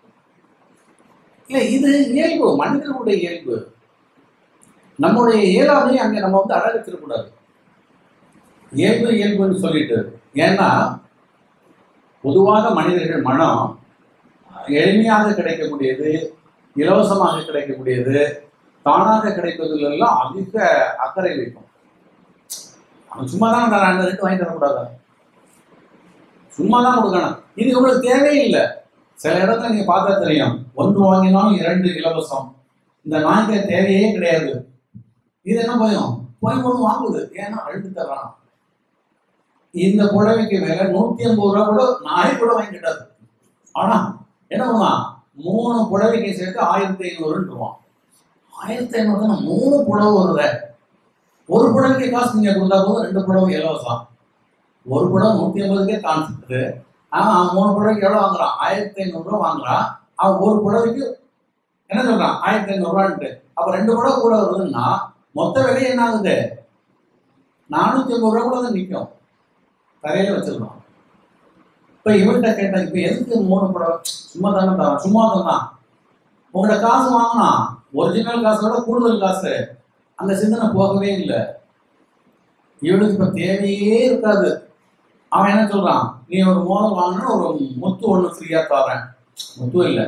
இல்ல இது இயல்பு மனிதனுடைய இயல்பு நம்முடைய இயலாமையை அங்க நம்ம வந்து அழகச்சிடக்கூடாது இயல்பு இயல்புன்னு சொல்லிட்டு ஏன்னா பொதுவாக மனிதர்கள் மனம் எளிமையாக கிடைக்கக்கூடியது இலவசமாக கிடைக்கக்கூடியது தானாக கிடைப்பதிலெல்லாம் அதிக அக்கறை வைக்கும் அவன் சும்மா தான் நான் அந்த ரெண்டு வாங்கி தரக்கூடாது சும்மா தான் கொடுக்கணும் இது உங்களுக்கு தேவையில்லை சில இடத்துல நீங்க பார்த்தா தெரியும் ஒன்று வாங்கினாலும் இரண்டு இலவசம் இந்த நாய்க்கு தேவையே கிடையாது இது என்ன பயம் போய் ஒன்று வாங்குது ஏன்னா அழுத்து தர்றான் இந்த புடவைக்கு விலை நூத்தி ஐம்பது ரூபா கூட நாய் கூட வாங்கிட்டாரு ஆனா என்ன பண்ணுவான் மூணு புடவைக்கு சேர்த்து ஆயிரத்தி ஐநூறுன்றான் ஆயிரத்தி ஐநூறு தானே மூணு புடவை வருத ஒரு புடவைக்கு காசு நீங்க கொடுத்தா போதும் ரெண்டு புடவை இலவசம் ஒரு புடவை நூத்தி ஐம்பதுக்கே கான்செப்ட் அவன் அவன் மூணு புடவைக்கு எவ்வளவு வாங்குறான் ஆயிரத்தி ஐநூறு ரூபா வாங்குறான் அவன் ஒரு புடவைக்கு என்ன சொல்றான் ஆயிரத்தி ஐநூறு ரூபான்ட்டு அப்ப ரெண்டு புடவை கூட வருதுன்னா மொத்த விலை என்ன ஆகுது நானூத்தி ஐம்பது ரூபா கூட தான் நிற்கும் தரையில வச்சிருக்கோம் இப்ப இவன்கிட்ட கேட்டேன் இப்ப எதுக்கு மூணு புடவை சும்மா தானே தரான் சும்மா தான் உங்கள்ட்ட காசு வாங்கினா ஒரிஜினல் காசோட கூடுதல் காசு அந்த சிந்தனை போகவே இல்லை இவனுக்கு இப்ப தேவையே இருக்காது அவன் என்ன சொல்றான் நீ ஒரு மோதல் வாங்கினா ஒரு முத்து ஒண்ணு ஃப்ரீயா தரேன் முத்து இல்ல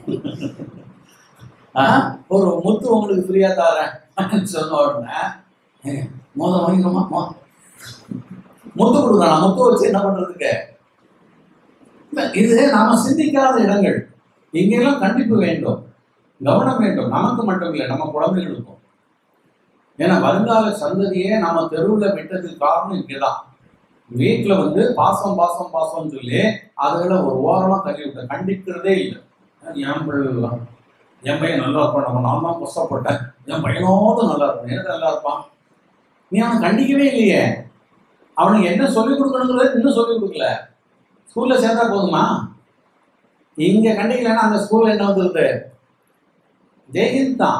ஆ? ஒரு முத்து உங்களுக்கு ஃப்ரீயா தரேன் சொன்ன உடனே "ஏய், மோதல் வாங்கிக்கோமா மோ- முத்து கொடுக்குறான் முத்து வச்சு என்ன பண்றதுக்கு இல்ல, இது நாம சிந்திக்காத இடங்கள் இங்கெல்லாம் கண்டிப்பு வேண்டும் கவனம் வேண்டும் நமக்கு மட்டும் இல்லை நம்ம குழந்தைகளுக்கும் ஏன்னா வருங்கால சந்ததியே நம்ம தெருவில் விட்டதுக்கு காரணம் இங்கேதான் வீட்டில் வந்து பாசம் பாசம் பாசம்னு சொல்லி அதுகளை ஒரு ஓரமாக தள்ளி விட்டேன் கண்டிக்கிறதே இல்லை என் பிள்ளைலாம் என் பையன் நல்லா இருப்பான் நம்ம நான் தான் கஷ்டப்பட்டேன் என் பையனோடு நல்லா இருப்பான் எனக்கு நல்லா இருப்பான் நீ அவனை கண்டிக்கவே இல்லையே அவனுக்கு என்ன சொல்லிக் கொடுக்கணுங்கிறது இன்னும் சொல்லிக் கொடுக்கல ஸ்கூல்ல சேர்ந்தா போதுமா இங்க கண்டிக்கலைன்னா அந்த ஸ்கூல்ல என்ன வந்துருது ஜெயஹிந்த் தான்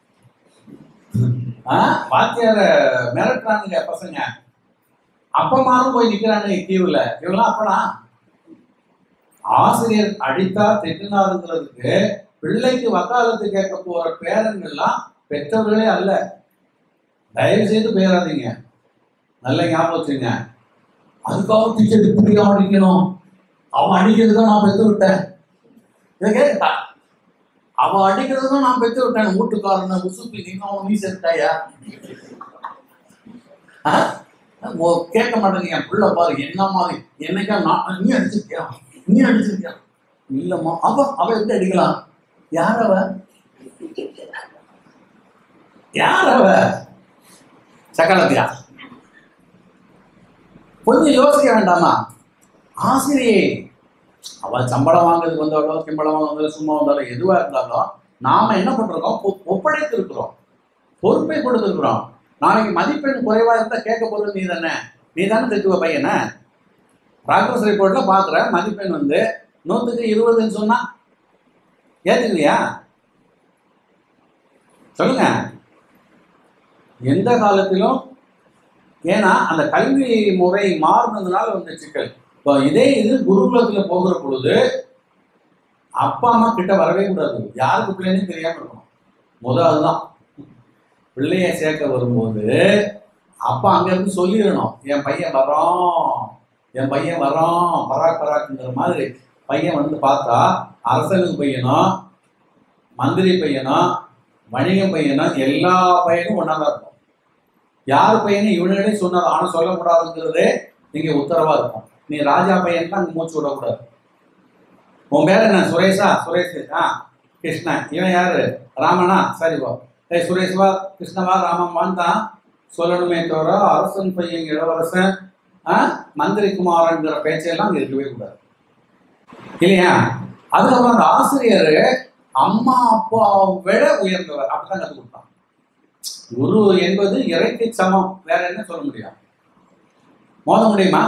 ஆ, வாத்தியார மிரட்டுறானுங்க பசங்க அப்பமாரும் போய் நிக்கிறானுங்க கியூல இவங்களாம் அப்பனா ஆசிரியர் அடித்தா திட்டினாருங்கிறதுக்கு பிள்ளைக்கு வக்காலத்து கேட்க போற பேரன்கள்லாம் பெற்றவர்களே அல்ல தயவு செய்து போயிடாதீங்க நல்ல ஞாபகம் வச்சுங்க அதுக்காக டீச்சர் இப்படியா அடிக்கணும் அவன் அடிக்கிறதுக்கு நான் பெற்று விட்டேன் இதை கேட்டா அவன் அடிக்கிறதுக்கும் நான் பெற்று விட்டேன் வீட்டுக்காரனை உசுப்பி நீங்க அவன் நீ செட்டாயா கேட்க மாட்டேங்க என் பிள்ளை பாரு என்ன மாதிரி என்னைக்கா நான் நீ அடிச்சிருக்கியா நீ அடிச்சிருக்கியா இல்லம்மா அவ அவ எப்படி அடிக்கலாம் யார் அவ யார் அவ சக்கரத்தியா கொஞ்சம் யோசிக்க வேண்டாமா ஆசிரியை அவள் சம்பளம் வாங்குறதுக்கு வந்தாலோ சம்பளம் வாங்க வந்தாலும் சும்மா வந்தாலும் எதுவா இருந்தாலும் நாம என்ன பண்றோம் ஒ- ஒப்படைத்திருக்கிறோம் பொறுப்பை கொடுத்துருக்குறோம் நாளைக்கு மதிப்பெண் குறைவா இருந்தா கேட்க போறது நீ தானே நீ தானே திட்டுவ பையனை ப்ராக்ரஸ் ரிப்போர்ட்ல பாக்குற மதிப்பெண் வந்து நூத்துக்கு இருபதுன்னு சொன்னா ஏத்துக்கலையா சொல்லுங்க எந்த காலத்திலும் ஏன்னா அந்த கல்வி முறை மாறினதுனால வந்த சிக்கல் இப்போ இதே இது குருகுலத்துல போகிற பொழுது அப்பா அம்மா கிட்ட வரவே கூடாது யாருக்கு பிள்ளைன்னு தெரியாம இருக்கணும் முதல் அதுதான் பிள்ளைய சேர்க்க வரும்போது அப்பா அங்க இருந்து சொல்லிடணும் என் பையன் வரோம் என் பையன் வரோம் பராக் பராக்குங்கிற மாதிரி பையன் வந்து பார்த்தா அரசனுக்கு பையனும் மந்திரி பையனும் வணிகம் பையனும் எல்லா பையனும் ஒன்றா தான் இருக்கும் யார் பையனும் இவனுங்களே சொன்னார் ஆனால் சொல்லக்கூடாதுங்கிறதே நீங்க உத்தரவா இருக்கும் நீ ராஜா பையன் தான் மூச்சு விடக்கூடாது உன் பேர் என்ன சுரேஷா சுரேஷ் ஆ கிருஷ்ணன் இவன் யாரு ராமனா சரி வா ஏய் சுரேஷ்வா கிருஷ்ணவா ராமம்மான்னு தான் சொல்லணுமே தவிர அரசன் பையன் இளவரசன் ஆ மந்திரி குமாரங்கிற பேச்செல்லாம் அங்க இருக்கவே கூடாது இல்லையா அதுக்கப்புறம் அந்த ஆசிரியர் அம்மா அப்பா விட உயர்ந்தவர் அப்படிதான் கற்றுக் கொடுத்தான் குரு என்பது இறைக்கு சமம் வேற என்ன சொல்ல முடியும் மோத முடியுமா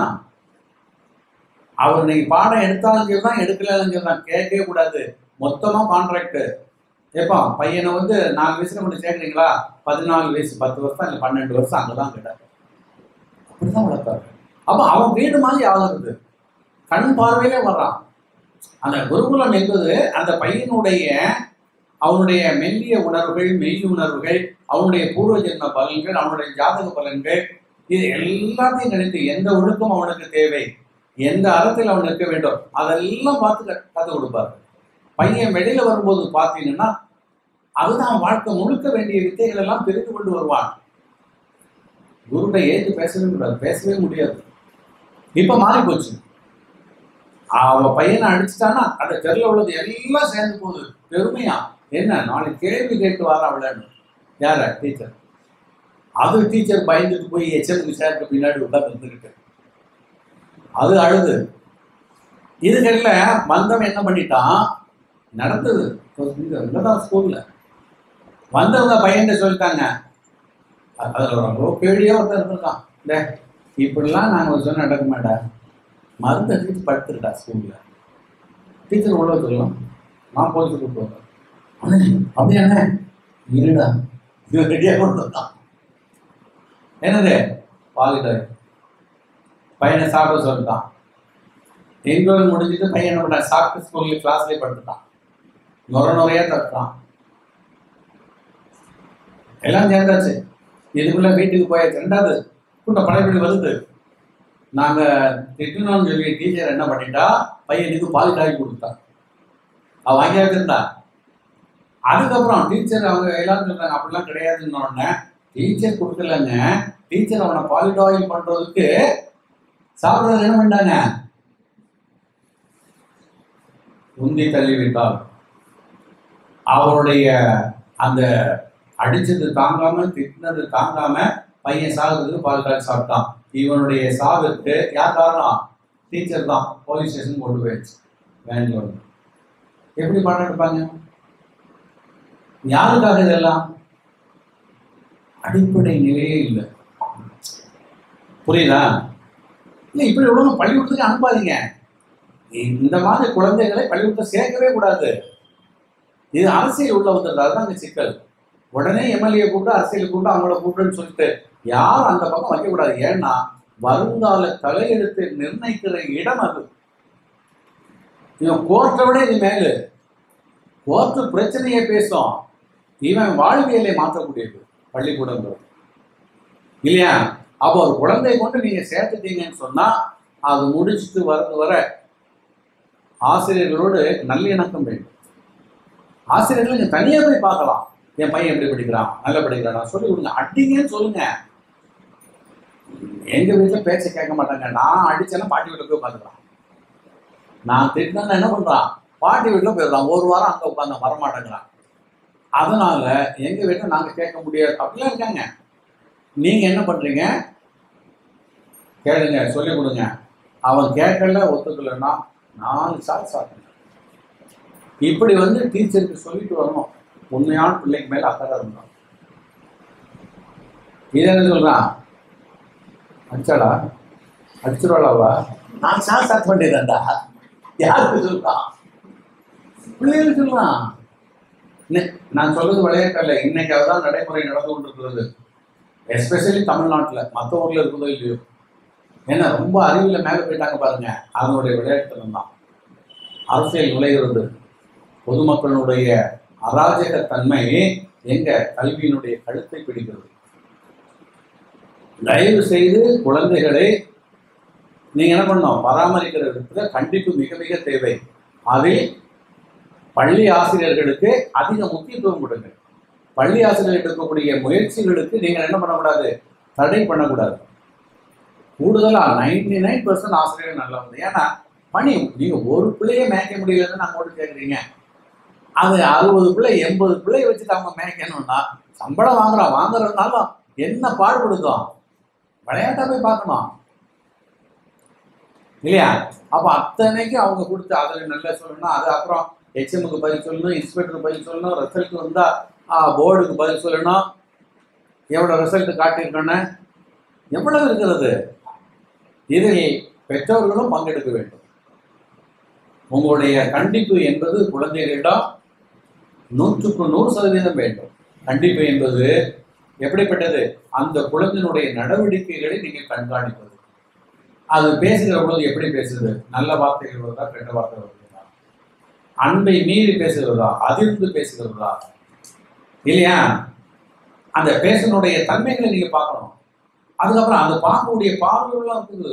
அவர் நீங்க பாடம் எடுத்தாலும் சரி தான் எடுக்கலாலும் சரி தான் கேட்கவே கூடாது மொத்தமா கான்ட்ராக்ட் ஏப்பா பையனை வந்து நாலு வயசுல கொண்டு சேர்க்குறீங்களா பதினாலு வயசு பத்து வருஷம் இல்லை பன்னெண்டு வருஷம் அங்கதான் கேட்டார் அப்படிதான் வளர்த்தாரு அப்ப அவன் வீடு மாதிரி ஆகுறது கண் பார்வையிலே வர்றான் அந்த குருகுலம் என்பது அந்த பையனுடைய அவனுடைய மெல்லிய உணர்வுகள் மெய் உணர்வுகள் அவனுடைய பூர்வ ஜென்ம பலன்கள் அவனுடைய ஜாதக பலன்கள் இது எல்லாத்தையும் நினைத்து எந்த ஒழுக்கம் அவனுக்கு தேவை எந்த அறத்தில் அவன் இருக்க வேண்டும் அதெல்லாம் பார்த்து கத்- கற்றுக் கொடுப்பார் பையன் வெளியில வரும்போது பார்த்தீங்கன்னா அதுதான் வாழ்க்கை முழுக்க வேண்டிய வித்தைகள் எல்லாம் தெரிந்து கொண்டு வருவான் குருட ஏத்து பேசவே கூடாது பேசவே முடியாது இப்ப மாறி போச்சு அவ பையனை அடிச்சுட்டானா அந்த தெருல உள்ளது எல்லாம் சேர்ந்து போகுது பெருமையா என்ன நாளைக்கு கேள்வி கேட்டு வர விளையாடு யார டீச்சர் அது டீச்சர் பயந்துட்டு போய் எச்எம்க்கு சேர்க்க பின்னாடி உட்கார்ந்து இருந்துகிட்டு அது அழுது இதுக்கல்ல வந்தவன் என்ன பண்ணிட்டான் நடந்தது தான் ஸ்கூல்ல வந்தவங்க பையன்கிட்ட சொல்லிட்டாங்க அ- அதுல ரொம்ப கேள்வியா ஒருத்தர் இருந்திருக்கான் டே இப்படிலாம் நாங்கள் சொன்ன நடக்க மாட்டா மருந்து அடிச்சு படுத்துருக்கா ஸ்கூல்ல டீச்சர் உள்ள சொல்லலாம் நான் போலீஸ் கூப்பிட்டு வரேன் அண்ணே அப்படியாண்ணே இருடா இவன் ரெடியாக கொண்டு வந்தான் என்னது பாலிட்டாய் பையனை சாப்பிட சொல்லிட்டான் இன்டர்வல் முடிஞ்சிட்டு பையன் என்ன பண்ணான் சாப்பிட்டு ஸ்கூல்ல கிளாஸ்லேயே படுத்துட்டான் நுர நுறையா தட்டுறான் எல்லாம் சேர்ந்தாச்சு இதுக்குள்ள வீட்டுக்கு போயாச்சு ரெண்டாவது கூட்டம் படைப்பிடி வருது நாங்க திட்டணும்னு சொல்லி டீச்சர் என்ன பண்ணிட்டா பையனுக்கு பால் காய் கொடுத்தா அவ வாங்கி வச்சிருந்தா அதுக்கப்புறம் டீச்சர் அவங்க எல்லாரும் சொல்றாங்க அப்படிலாம் கிடையாதுன்னு உடனே டீச்சர் கொடுக்கலங்க டீச்சர் அவனை பாலிடாயில் பண்றதுக்கு சாப்பிடுறது என்ன பண்ணிட்டாங்க உந்தி தள்ளி விட்டால் அவருடைய அந்த அடிச்சது தாங்காம திட்டினது தாங்காம பையன் சாகுறதுக்கு பால் காய்ச்சி சாப்பிட்டான் இவனுடைய சாவுக்கு யார் காரணம் டீச்சர் தான் போலீஸ் ஸ்டேஷன் கொண்டு போயிடுச்சு வேன்ல வந்து எப்படி பணம் எடுப்பாங்க யாருக்காக இதெல்லாம் அடிப்படை நிலையே இல்லை புரியுதா இல்லை இப்படி உடனே பள்ளிக்கூடத்துக்கு அனுப்பாதீங்க இந்த மாதிரி குழந்தைகளை பள்ளிக்கூடத்தை சேர்க்கவே கூடாது இது அரசியல் உள்ள வந்ததால தான் அங்கே சிக்கல் உடனே எம்எல்ஏ கூப்பிட்டு அரசியல் கூப்பிட்டு அவங்கள கூப்பிட்டுன்னு சொல்லிட்டு யாரும் அந்த பக்கம் வைக்கக்கூடாது ஏன்னா வருங்கால தலையெழுத்தை நிர்ணயிக்கிற இடம் அது இவன் கோர்ட்டை விட இது மேலு கோர்ட்டு பிரச்சனையை பேசும் இவன் வாழ்வியலை மாற்றக்கூடியது பள்ளிக்கூடங்கள் இல்லையா அப்போ ஒரு குழந்தையை கொண்டு நீங்க சேர்த்துட்டீங்கன்னு சொன்னா அது முடிச்சுட்டு வரது வர ஆசிரியர்களோடு நல்லிணக்கம் வேண்டும் ஆசிரியர்கள் நீங்க தனியா போய் பார்க்கலாம் என் பையன் எப்படி படிக்கிறான் நல்லா படிக்கிறானா சொல்லி கொடுங்க அடிங்கன்னு சொல்லுங்க எங்க வீட்டுல பேச்ச கேட்க மாட்டாங்க நான் அடிச்சேன்னா பாட்டி வீட்டுல போய் உட்காந்துக்கிறான் நான் திட்டினா என்ன பண்றான் பாட்டி வீட்டுல போயிடுறான் ஒரு வாரம் அங்க உட்காந்து வரமாட்டேங்கிறான் அதனால எங்க வீட்டுல நாங்க கேட்க முடியாது அப்படிலாம் இருக்காங்க நீங்க என்ன பண்றீங்க கேளுங்க சொல்லிக் கொடுங்க அவன் கேட்கல ஒத்துக்கலைன்னா நாலு சார் சாப்பிடுங்க இப்படி வந்து டீச்சருக்கு சொல்லிட்டு வரணும் உண்மையான பிள்ளைக்கு மேல அக்கறை இருந்தான் இது என்ன சொல்றான் அடிச்சாடா அடிச்சிருவாளாவா நான் சார் சாத் பண்ணிடுறேன்டா யாருக்கு சொல்றான் பிள்ளைகளுக்கு சொல்றான் இன்னை- நான் சொல்றது விளையாட்டல்ல இன்னைக்கு அதுதான் நடைமுறை நடந்து கொண்டிருக்கிறது எஸ்பெஷலி தமிழ்நாட்டில் மற்ற ஊர்ல இருக்குதோ இல்லையோ ஏன்னா ரொம்ப அறிவில் மேலே போயிட்டாங்க பாருங்க அதனுடைய விளையாட்டுத்தனம் தான் அரசியல் நுழைகிறது பொதுமக்களுடைய அராஜக தன்மை எங்க கல்வியினுடைய கழுத்தை பிடிக்கிறது தயவு செய்து குழந்தைகளை நீங்க என்ன பண்ணணும் பராமரிக்கிற விதத்துல கண்டிப்பு மிக மிக தேவை அதில் பள்ளி ஆசிரியர்களுக்கு அதிக முக்கியத்துவம் கொடுங்க பள்ளி ஆசிரியர்கள் எடுக்கக்கூடிய முயற்சிகளுக்கு நீங்கள் என்ன பண்ணக்கூடாது தடை பண்ணக்கூடாது கூடுதலா நைன்டி நைன் பர்சன்ட் ஆசிரியர்கள் நல்லா வந்து ஏன்னா பணி நீங்க ஒரு பிள்ளைய மேய்க்க முடியலன்னு நம்ம கூட கேட்குறீங்க அது அறுபது பிள்ளை எண்பது பிள்ளை வச்சுட்டு அவங்க மேய்க்கணும்னா சம்பளம் வாங்குறான் வாங்குறதுனாலும் என்ன பாடுபடுதோம் விளையாட்டா போய் பார்க்கணும் இல்லையா அப்ப அத்தனைக்கு அவங்க கொடுத்து அதில் நல்லா சொல்லணும் அது அப்புறம் ஹெச்எம்முக்கு பதில் சொல்லணும் இன்ஸ்பெக்டருக்கு பதில் சொல்லணும் ரிசல்ட் வந்தா போர்டுக்கு பதில் சொல்லணும் எவ்வளவு ரிசல்ட் காட்டியிருக்கோன்னு எவ்வளவு இருக்கிறது இதில் பெற்றோர்களும் பங்கெடுக்க வேண்டும் உங்களுடைய கண்டிப்பு என்பது குழந்தைகளிடம் நூற்றுக்கு நூறு சதவீதம் வேண்டும் கண்டிப்பு என்பது எப்படிப்பட்டது அந்த குழந்தையினுடைய நடவடிக்கைகளை நீங்கள் கண்காணிப்பது அது பேசுகிற பொழுது எப்படி பேசுது நல்ல வார்த்தைகள் வருதா கெட்ட வார்த்தை வருதா அன்பை மீறி பேசுகிறதா அதிர்ந்து பேசுகிறதா இல்லையா அந்த பேசனுடைய தன்மைகளை நீங்க பார்க்கணும் அதுக்கப்புறம் அந்த பார்க்கக்கூடிய பார்வைகள்லாம் இருக்குது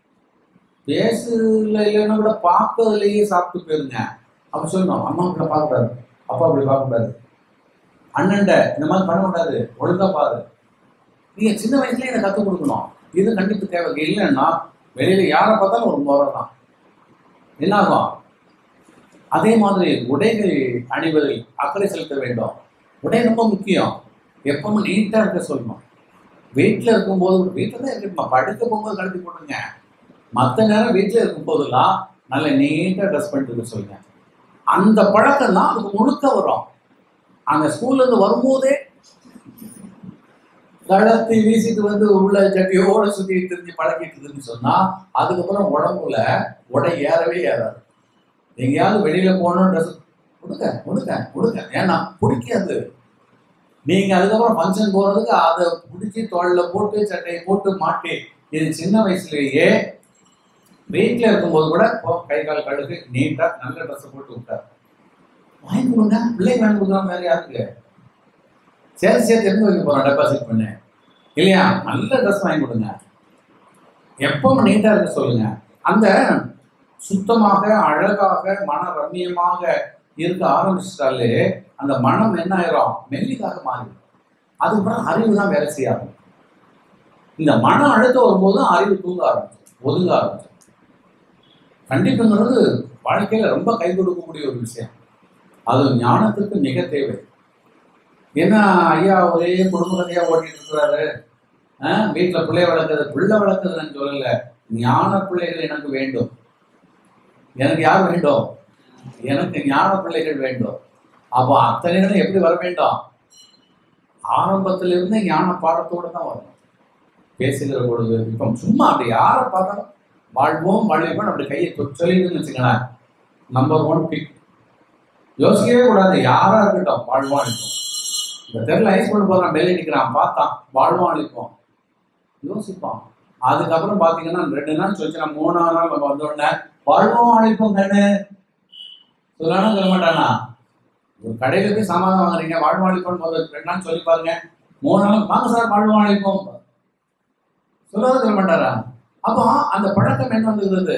பேசல இல்லைன்னா கூட பார்க்கறதுலயே சாப்பிட்டு போயிருங்க அப்படி சொல்லணும் அம்மா இப்படி பார்க்கக்கூடாது அப்பா இப்படி பார்க்கக்கூடாது அண்ணன்ட இந்த மாதிரி பண்ணக்கூடாது ஒழுங்கா பாரு நீங்க சின்ன வயசுலயே இதை கற்றுக் கொடுக்கணும் இது கண்டிப்பு தேவை இல்லைன்னா வெளியில யாரை பார்த்தாலும் ஒரு முறை தான் என்ன ஆகும் அதே மாதிரி உடைகள் அணிவதில் அக்கறை செலுத்த வேண்டும் உடை ரொம்ப முக்கியம் எப்பவும் நீட்டாக இருக்க சொல்லணும் வீட்டில் இருக்கும்போது வீட்டில் தான் இருக்கணுமா படுக்க போகும்போது கழுத்தி போட்டுங்க மற்ற நேரம் வீட்டில் இருக்கும்போதெல்லாம் நல்ல நீட்டாக ட்ரெஸ் பண்ணிட்டு இருக்க சொல்லுங்க அந்த பழக்கம் தான் அதுக்கு முழுக்க வரும் அந்த ஸ்கூல்ல இருந்து வரும்போதே கழத்தி வீசிட்டு வந்து உள்ள சட்டியோட சுத்தி திரிஞ்சு பழக்கிட்டுதுன்னு சொன்னா அதுக்கப்புறம் உடம்புல உடை ஏறவே ஏறாது எங்கேயாவது வெளியில போகணும் ட்ரெஸ் கொடுக்க கொடுக்க கொடுக்க ஏன்னா பிடிக்காது நீங்க அதுக்கப்புறம் ஃபங்க்ஷன் போறதுக்கு அதை பிடிச்சி தோல்ல போட்டு சட்டையை போட்டு மாட்டி இது சின்ன வயசுலயே வீட்டில் இருக்கும்போது கூட போ, கை கால் கழுகு நீட்டா நல்ல ட்ரெஸ் போட்டு விட்டார் வாங்கி கொடுங்க பிள்ளைங்க வாங்கி கொடுக்குறாங்க வேற யாருக்கு சேர்த்து சேர்த்து எங்க வைக்க போறோம் டெபாசிட் பண்ணு இல்லையா நல்ல ட்ரெஸ் வாங்கி கொடுங்க எப்பவும் நீட்டா இருக்க சொல்லுங்க அந்த சுத்தமாக அழகாக மன ரம்மியமாக இருக்க ஆரம்பிச்சிட்டாலே அந்த மனம் என்ன ஆயிரும் மெல்லிதாக மாறிடும் அதுக்கப்புறம் அறிவு தான் வேலை செய்ய ஆரம்பிக்கும் இந்த மன அழுத்தம் வரும்போது தான் அறிவு தூங்க ஆரம்பிச்சிடும் ஒதுங்க ஆரம்பிச்சிடும் கண்டிப்புங்கிறது வாழ்க்கையில ரொம்ப கை கொடுக்கக்கூடிய ஒரு விஷயம் அது ஞானத்துக்கு மிக தேவை என்ன ஐயா ஒரே குடும்ப கதையா ஓட்டிட்டு இருக்கிறாரு ஆஹ் வீட்டுல பிள்ளை வளர்க்குறது பிள்ளை வளர்க்குறதுன்னு சொல்லல ஞான பிள்ளைகள் எனக்கு வேண்டும் எனக்கு யார் வேண்டும் எனக்கு ஞான பிள்ளைகள் வேண்டும் அப்போ அத்தனைகளும் எப்படி வர வேண்டும் ஆரம்பத்திலிருந்து ஞான பாடத்தோடு தான் வரணும் பேசுகிற பொழுது இப்போ சும்மா அப்படி யாரை பார்த்தாலும் வாழ்வோம் வாழ்வோம் அப்படி கையை தொ- சொல்லிட்டுன்னு வச்சுங்களேன் நம்பர் ஒன் பிக் யோசிக்கவே கூடாது யாரா இருக்கட்டும் வாழ்வான் அளிப்போம் இந்த தெருல ஹைஸ்கூல் போகிறான் பெல் அடிக்கிறான் பார்த்தான் வாழ்வான் அளிப்போம் யோசிப்பான் அதுக்கப்புறம் பார்த்தீங்கன்னா ரெண்டு நாள் சொல்லிச்சு நான் மூணாவது நாள் நம்ம வந்த உடனே வாழ்வோம் அழைப்போம் கண்ணு சொல்லணும் சொல்ல மாட்டானா ஒரு கடையில போய் சாமான் வாங்குறீங்க வாழ்வாழிப்போம் முதல்ல ரெண்டு நாள் சொல்லி பாருங்க மூணு நாள் வாங்க சார் வாழ்வாழிப்போம் சொல்லாத சொல்ல மாட்டாரா அப்போ அந்த பழக்கம் என்ன வந்துருது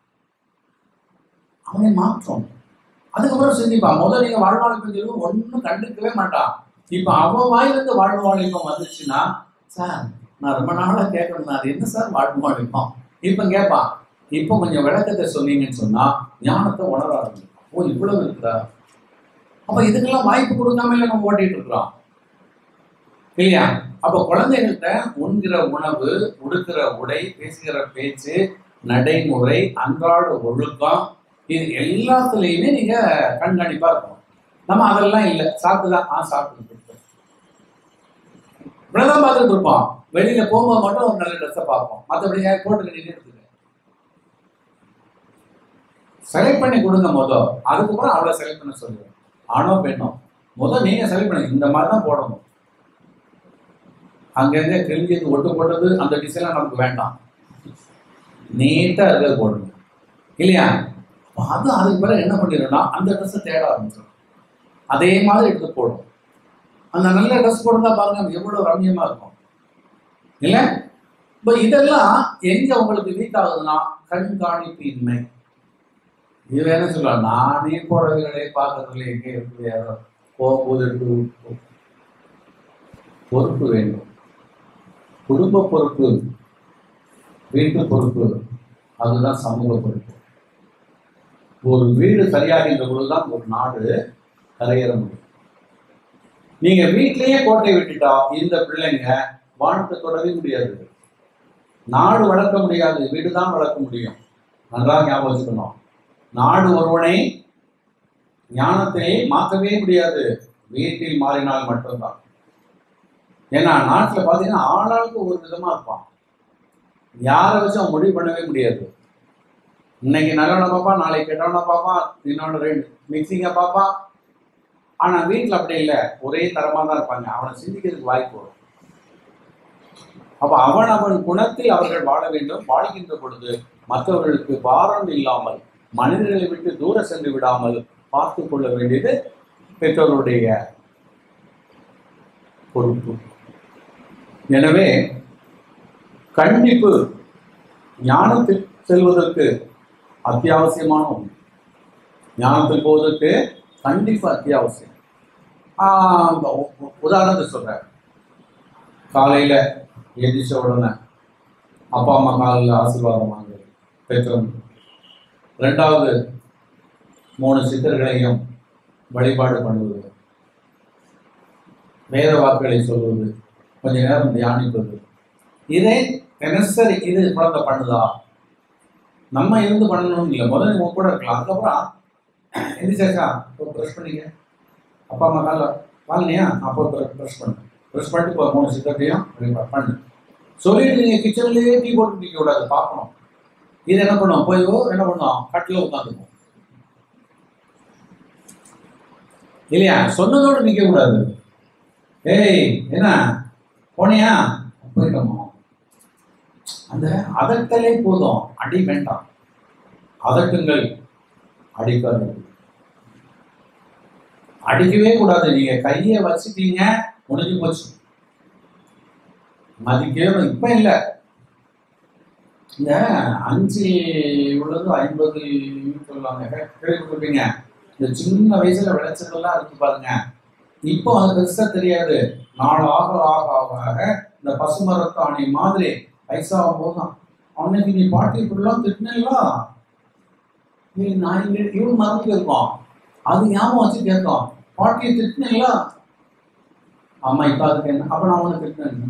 அவனை மாற்றம் அதுக்கப்புறம் சிந்திப்பான் முதல்ல நீங்க வாழ்வாழிப்பம் சொல்லி ஒன்றும் கண்டுக்கவே மாட்டான் இப்போ அவன் வாயிலிருந்து வாழ்வாழிப்பம் வந்துச்சுன்னா சார் நான் ரொம்ப நாளாக கேட்கணும் அது என்ன சார் வாழ்வாழிப்பம் இப்போ கேட்பான் இப்போ கொஞ்சம் விளக்கத்தை சொன்னீங்கன்னு சொன்னா ஞானத்தை உணர ஆரம்பிக்கும் ஓ இவ்வளவு இருக்குதா அப்ப இதுக்கெல்லாம் வாய்ப்பு கொடுக்காம நம்ம ஓட்டிட்டு இருக்கிறோம் இல்லையா அப்ப குழந்தைகள்கிட்ட உண்கிற உணவு உடுக்கிற உடை பேசுகிற பேச்சு நடைமுறை அன்றாட ஒழுக்கம் இது எல்லாத்துலயுமே நீங்க கண்காணிப்பா இருக்கணும் நம்ம அதெல்லாம் இல்லை சாப்பிட்டுதான் ஆ சாப்பிட்டு இவ்வளவுதான் பார்த்துட்டு இருப்போம் வெளியில போகும்போது மட்டும் ஒரு நல்ல ட்ரெஸ்ஸை பார்ப்போம் மற்றபடி போட்டுக்க நீங்க எடுத்துக்க செலக்ட் பண்ணி கொடுங்க மொதல் அதுக்கப்புறம் அவளை செலக்ட் பண்ண சொல்லுவேன் ஆணோ பெண்ணோ முதல் நீங்க செலக்ட் பண்ணுங்க இந்த மாதிரி தான் போடணும் அங்கங்க கிழிஞ்சது ஒட்டு போட்டது அந்த டிசைன்லாம் நமக்கு வேண்டாம் நீட்டா இருக்கிறது போடணும் இல்லையா அப்ப அது அதுக்கு பிறகு என்ன பண்ணிடும்னா அந்த ட்ரெஸ்ஸை தேட ஆரம்பிச்சிடும் அதே மாதிரி எடுத்து போடும் அந்த நல்ல ட்ரெஸ் போடுறதா பாருங்க எவ்வளவு ரம்யமா இருக்கும் இல்ல இப்போ இதெல்லாம் எங்க உங்களுக்கு வீக் ஆகுதுன்னா கண்காணிப்பு இன்மை இது என்ன சொல்லலாம் நானே புடவைகளை பார்க்கறதுல எங்கே இருக்குது யாரோ போகும்போது எடுத்து போ- பொறுப்பு வேண்டும் குடும்ப பொறுப்பு வீட்டு பொறுப்பு அதுதான் சமூக பொறுப்பு ஒரு வீடு சரியாகின்ற பொழுதுதான் ஒரு நாடு கரையேற முடியும் நீங்க வீட்டிலேயே கோட்டை விட்டுட்டா இந்த பிள்ளைங்க வானத்தை தொடவே முடியாது நாடு வளர்க்க முடியாது வீடு தான் வளர்க்க முடியும் நன்றாக ஞாபகம் வச்சுக்கணும் நாடு ஒருவனை ஞானத்தை மாற்றவே முடியாது வீட்டில் மாறினால் மட்டும்தான் ஏன்னா நாட்டில் பார்த்தீங்கன்னா ஆளாளுக்கு ஒரு விதமா இருப்பான் யாரை வச்சு அவன் முடிவு பண்ணவே முடியாது இன்னைக்கு நல்லவனை பார்ப்பான் நாளைக்கு கெட்டவனை பார்ப்பான் இன்னொன்று ரெண்டு மிக்சிங்கை பார்ப்பான் ஆனா வீட்டில் அப்படி இல்லை ஒரே தரமா தான் இருப்பாங்க அவனை சிந்திக்கிறதுக்கு வாய்ப்பு வரும் அப்ப அவன் அவன் குணத்தில் அவர்கள் வாழ வேண்டும் வாழ்கின்ற பொழுது மற்றவர்களுக்கு பாரம் இல்லாமல் மனிதர்களை விட்டு தூர சென்று விடாமல் பார்த்து கொள்ள வேண்டியது பெற்றோருடைய பொறுப்பு எனவே கண்டிப்பு ஞானத்தில் செல்வதற்கு அத்தியாவசியமான ஒன்று ஞானத்தில் போவதற்கு கண்டிப்பு அத்தியாவசியம் ஆஹ் இந்த உ- உ- உதாரணத்தை சொல்றேன் காலையில எதிர்ச்ச உடனே அப்பா அம்மா காலையில் ஆசீர்வாதம் வாங்குறது பெற்றோர் ரெண்டாவது மூணு சித்தர்களையும் வழிபாடு பண்ணுவது வேத வாக்குகளை சொல்வது கொஞ்ச நேரம் தியானிப்பது இதை தினசரி இது குழந்தை பண்ணுதா நம்ம இருந்து பண்ணணும் இல்லை முதல்ல உங்க கூட இருக்கலாம் அதுக்கப்புறம் எந்திரிச்சாச்சா இப்போ ப்ரெஷ் பண்ணிக்க அப்பா அம்மா காலைல வாங்கினியா அப்போ ப்ரெஷ் பண்ணு ப்ரெஷ் பண்ணிட்டு இப்போ மூணு சித்தத்தையும் வழிபாடு பண்ணு சொல்லிட்டு நீங்கள் கிச்சன்லேயே டீ போட்டு நிற்க கூடாது பார்க்கணும் இது என்ன பண்ணும் போய் என்ன பண்ணும் கட்டில் உட்காந்துக்கும் இல்லையா சொன்னதோடு நிற்க கூடாது ஏய் என்ன போனியா போயிட்டோமா அந்த அதட்டலே போதும் அடி வேண்டாம் அதட்டுங்கள் அடிக்காது அடிக்கவே கூடாது நீங்க கையை வச்சுட்டீங்க முடிஞ்சு போச்சு மதிக்கவே இப்ப இல்ல இந்த அஞ்சு உள்ளது ஐம்பது சொல்லுவாங்க கேள்விப்பட்டிருப்பீங்க இந்த சின்ன வயசுல விளைச்சதெல்லாம் இருக்கு பாருங்க இப்போ அது பெருசா தெரியாது நாள் ஆக ஆக ஆக ஆக இந்த பசுமரத்தாணி மாதிரி வயசாகும் போதுதான் அவனுக்கு நீ பாட்டி இப்படிலாம் திட்டினா நீ நான் இங்க இவன் மறந்துட்டு இருக்கோம் அது ஞாபகம் வச்சு கேட்கும் பாட்டியை திட்டினீங்களா ஆமா இப்ப அதுக்கு என்ன அப்ப நான் உன்னை திட்டினேன்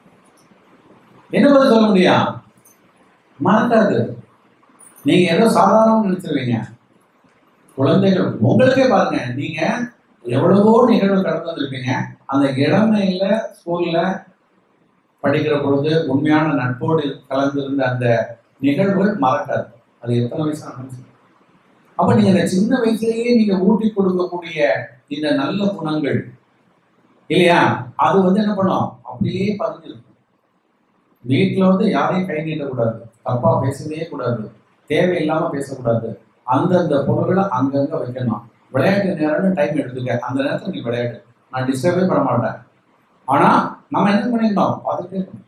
என்ன பதில் சொல்ல முடியும் மறக்காது நீங்க ஏதோ சாதாரணம் நினைச்சிருவீங்க குழந்தைகள் உங்களுக்கே பாருங்க நீங்க எவ்வளவோ நிகழ்வு கடந்து வந்திருப்பீங்க அந்த இளமையில ஸ்கூல்ல படிக்கிற பொழுது உண்மையான நட்போடு கலந்திருந்த அந்த நிகழ்வுகள் மறக்காது அது எத்தனை வயசு ஆனாலும் அப்ப நீங்க இந்த சின்ன வயசுலயே நீங்க ஊட்டி கொடுக்கக்கூடிய இந்த நல்ல குணங்கள் இல்லையா அது வந்து என்ன பண்ணும் அப்படியே பதிஞ்சிருக்கும் வீட்டுல வந்து யாரையும் கை நீட்டக்கூடாது தப்பா பேசவே கூடாது தேவையில்லாம பேசக்கூடாது அந்தந்த பொருள்களை அங்கங்க வைக்கணும் விளையாட்டு நேரம்னு டைம் எடுத்துக்க அந்த நேரத்துல நீ விளையாட்டு நான் டிஸ்டர்பே பண்ண மாட்டேன் ஆனா நம்ம என்ன பண்ணிக்கணும் பார்த்துட்டே இருக்கணும்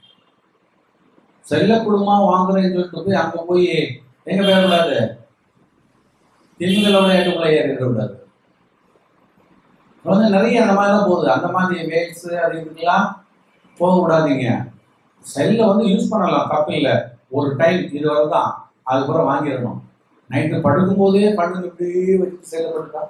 செல்ல குடும்பமா வாங்குறேன்னு சொல்லிட்டு போய் அங்க போய் எங்க போயிடக்கூடாது திமிங்கல விளையாட்டுக்குள்ள ஏறிடக்கூடாது வந்து நிறைய அந்த மாதிரி தான் போகுது அந்த மாதிரி வேல்ஸ் அது இதுக்கெல்லாம் போகக்கூடாதீங்க செல்லை வந்து யூஸ் பண்ணலாம் தப்பு இல்லை ஒரு டைம் இது வரை தான் அதுக்கப்புறம் வாங்கிடணும் நைட்டு படுக்கும்போதே கண்ணு இப்படியே வச்சு செல்ல படுத்தா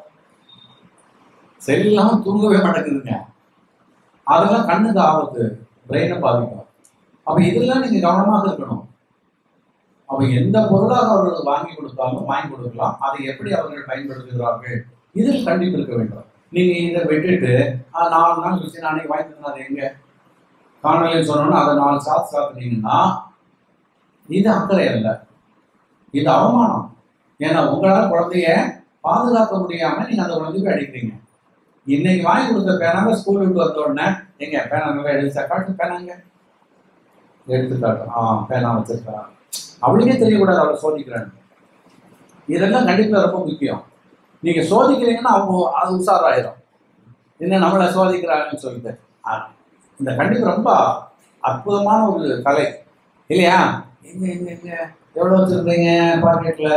செல் இல்லாமல் தூங்கவே மாட்டேங்குதுங்க அதெல்லாம் கண்ணுக்கு ஆபத்து பிரெயினை பாதிக்கும் அப்போ இதெல்லாம் நீங்கள் கவனமாக இருக்கணும் அப்போ எந்த பொருளாக அவர்கள் வாங்கி கொடுத்தாலும் வாங்கி கொடுக்கலாம் அதை எப்படி அவர்கள் பயன்படுத்துகிறார்கள் இதில் கண்டிப்பு இருக்க வேண்டும் நீங்க இதை விட்டுட்டு "ஆ, நாலு நாள் வச்சு நானே வாங்கி தந்தேன் அது எங்க காணொலின்னு சொன்னோன்னா அதை நாலு சாத்து சாத்துனீங்கன்னா இது அக்கறை அல்ல இது அவமானம் ஏன்னா உங்களால குழந்தைய பாதுகாக்க முடியாம நீங்க அந்த குழந்தைக்கு அடிக்கிறீங்க இன்னைக்கு வாங்கி கொடுத்த பேனாவை ஸ்கூல் விட்டு வந்த உடனே எங்க பேனா நல்லா எடுத்தா காட்டு பேனாங்க எடுத்து காட்டும் ஆ பேனா வச்சிருக்கா அவளுக்கே தெரியக்கூடாது அவளை சோதிக்கிறான்னு இதெல்லாம் கண்டிப்பா ரொம்ப முக்கியம் நீங்க சோதிக்கிறீங்கன்னா அவங்க அது உஷாராயிரும் என்ன நம்மளை சோதிக்கிறாங்கன்னு சொல்லிட்டு ஆ, இந்த கண்டிப்பு ரொம்ப அற்புதமான ஒரு கலை இல்லையா எங்க எங்க எங்க எவ்வளவு வச்சிருக்கீங்க பாக்கெட்ல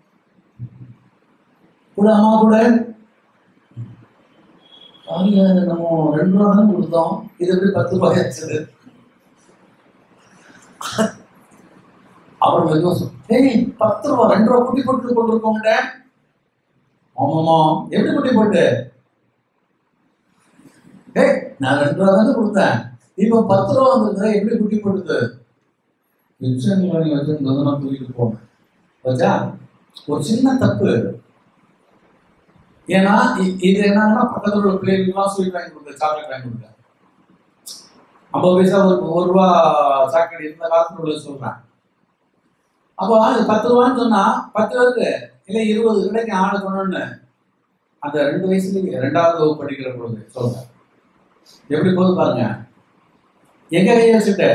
கூட அம்மா கூட அதுல நம்ம ரெண்டு ரூபா தான் கொடுத்தோம் இது எப்படி பத்து ரூபாய் ஆச்சு அப்புறம் யோசனை ஏய் பத்து ரூபா ரெண்டு ரூபா குட்டி போட்டு கொண்டிருக்கோங்கிட்ட ஆமாமா எப்படி குட்டி போட்டு ஏய் நான் ரெண்டு ரூபா தானே கொடுத்தேன் இப்ப பத்து ரூபா வந்திருந்தா எப்படி குட்டி போட்டுது மிச்சங்களை நீ வச்சிருந்தது நான் தூக்கிட்டு போனேன் வச்சா ஒரு சின்ன தப்பு ஏன்னா இ- இது என்னன்னா பக்கத்துல உள்ள பிள்ளைகளுக்குலாம் ஸ்வீட் வாங்கி கொடுத்த சாக்லேட் வாங்கி கொடுத்த ஐம்பது பைசா ஒரு ஒரு ரூபா சாக்லேட் இந்த காலத்துல உள்ள சொல்றேன் அப்போ அது பத்து ரூபான்னு சொன்னா பத்து வருது இல்ல இருபது கிடைக்கும் ஆளு கொண்டு அந்த ரெண்டு வயசுல ரெண்டாவது வகுப்பு படிக்கிற பொழுது சொல்றேன் எப்படி போகுது பாருங்க எங்க கையை வச்சுட்டு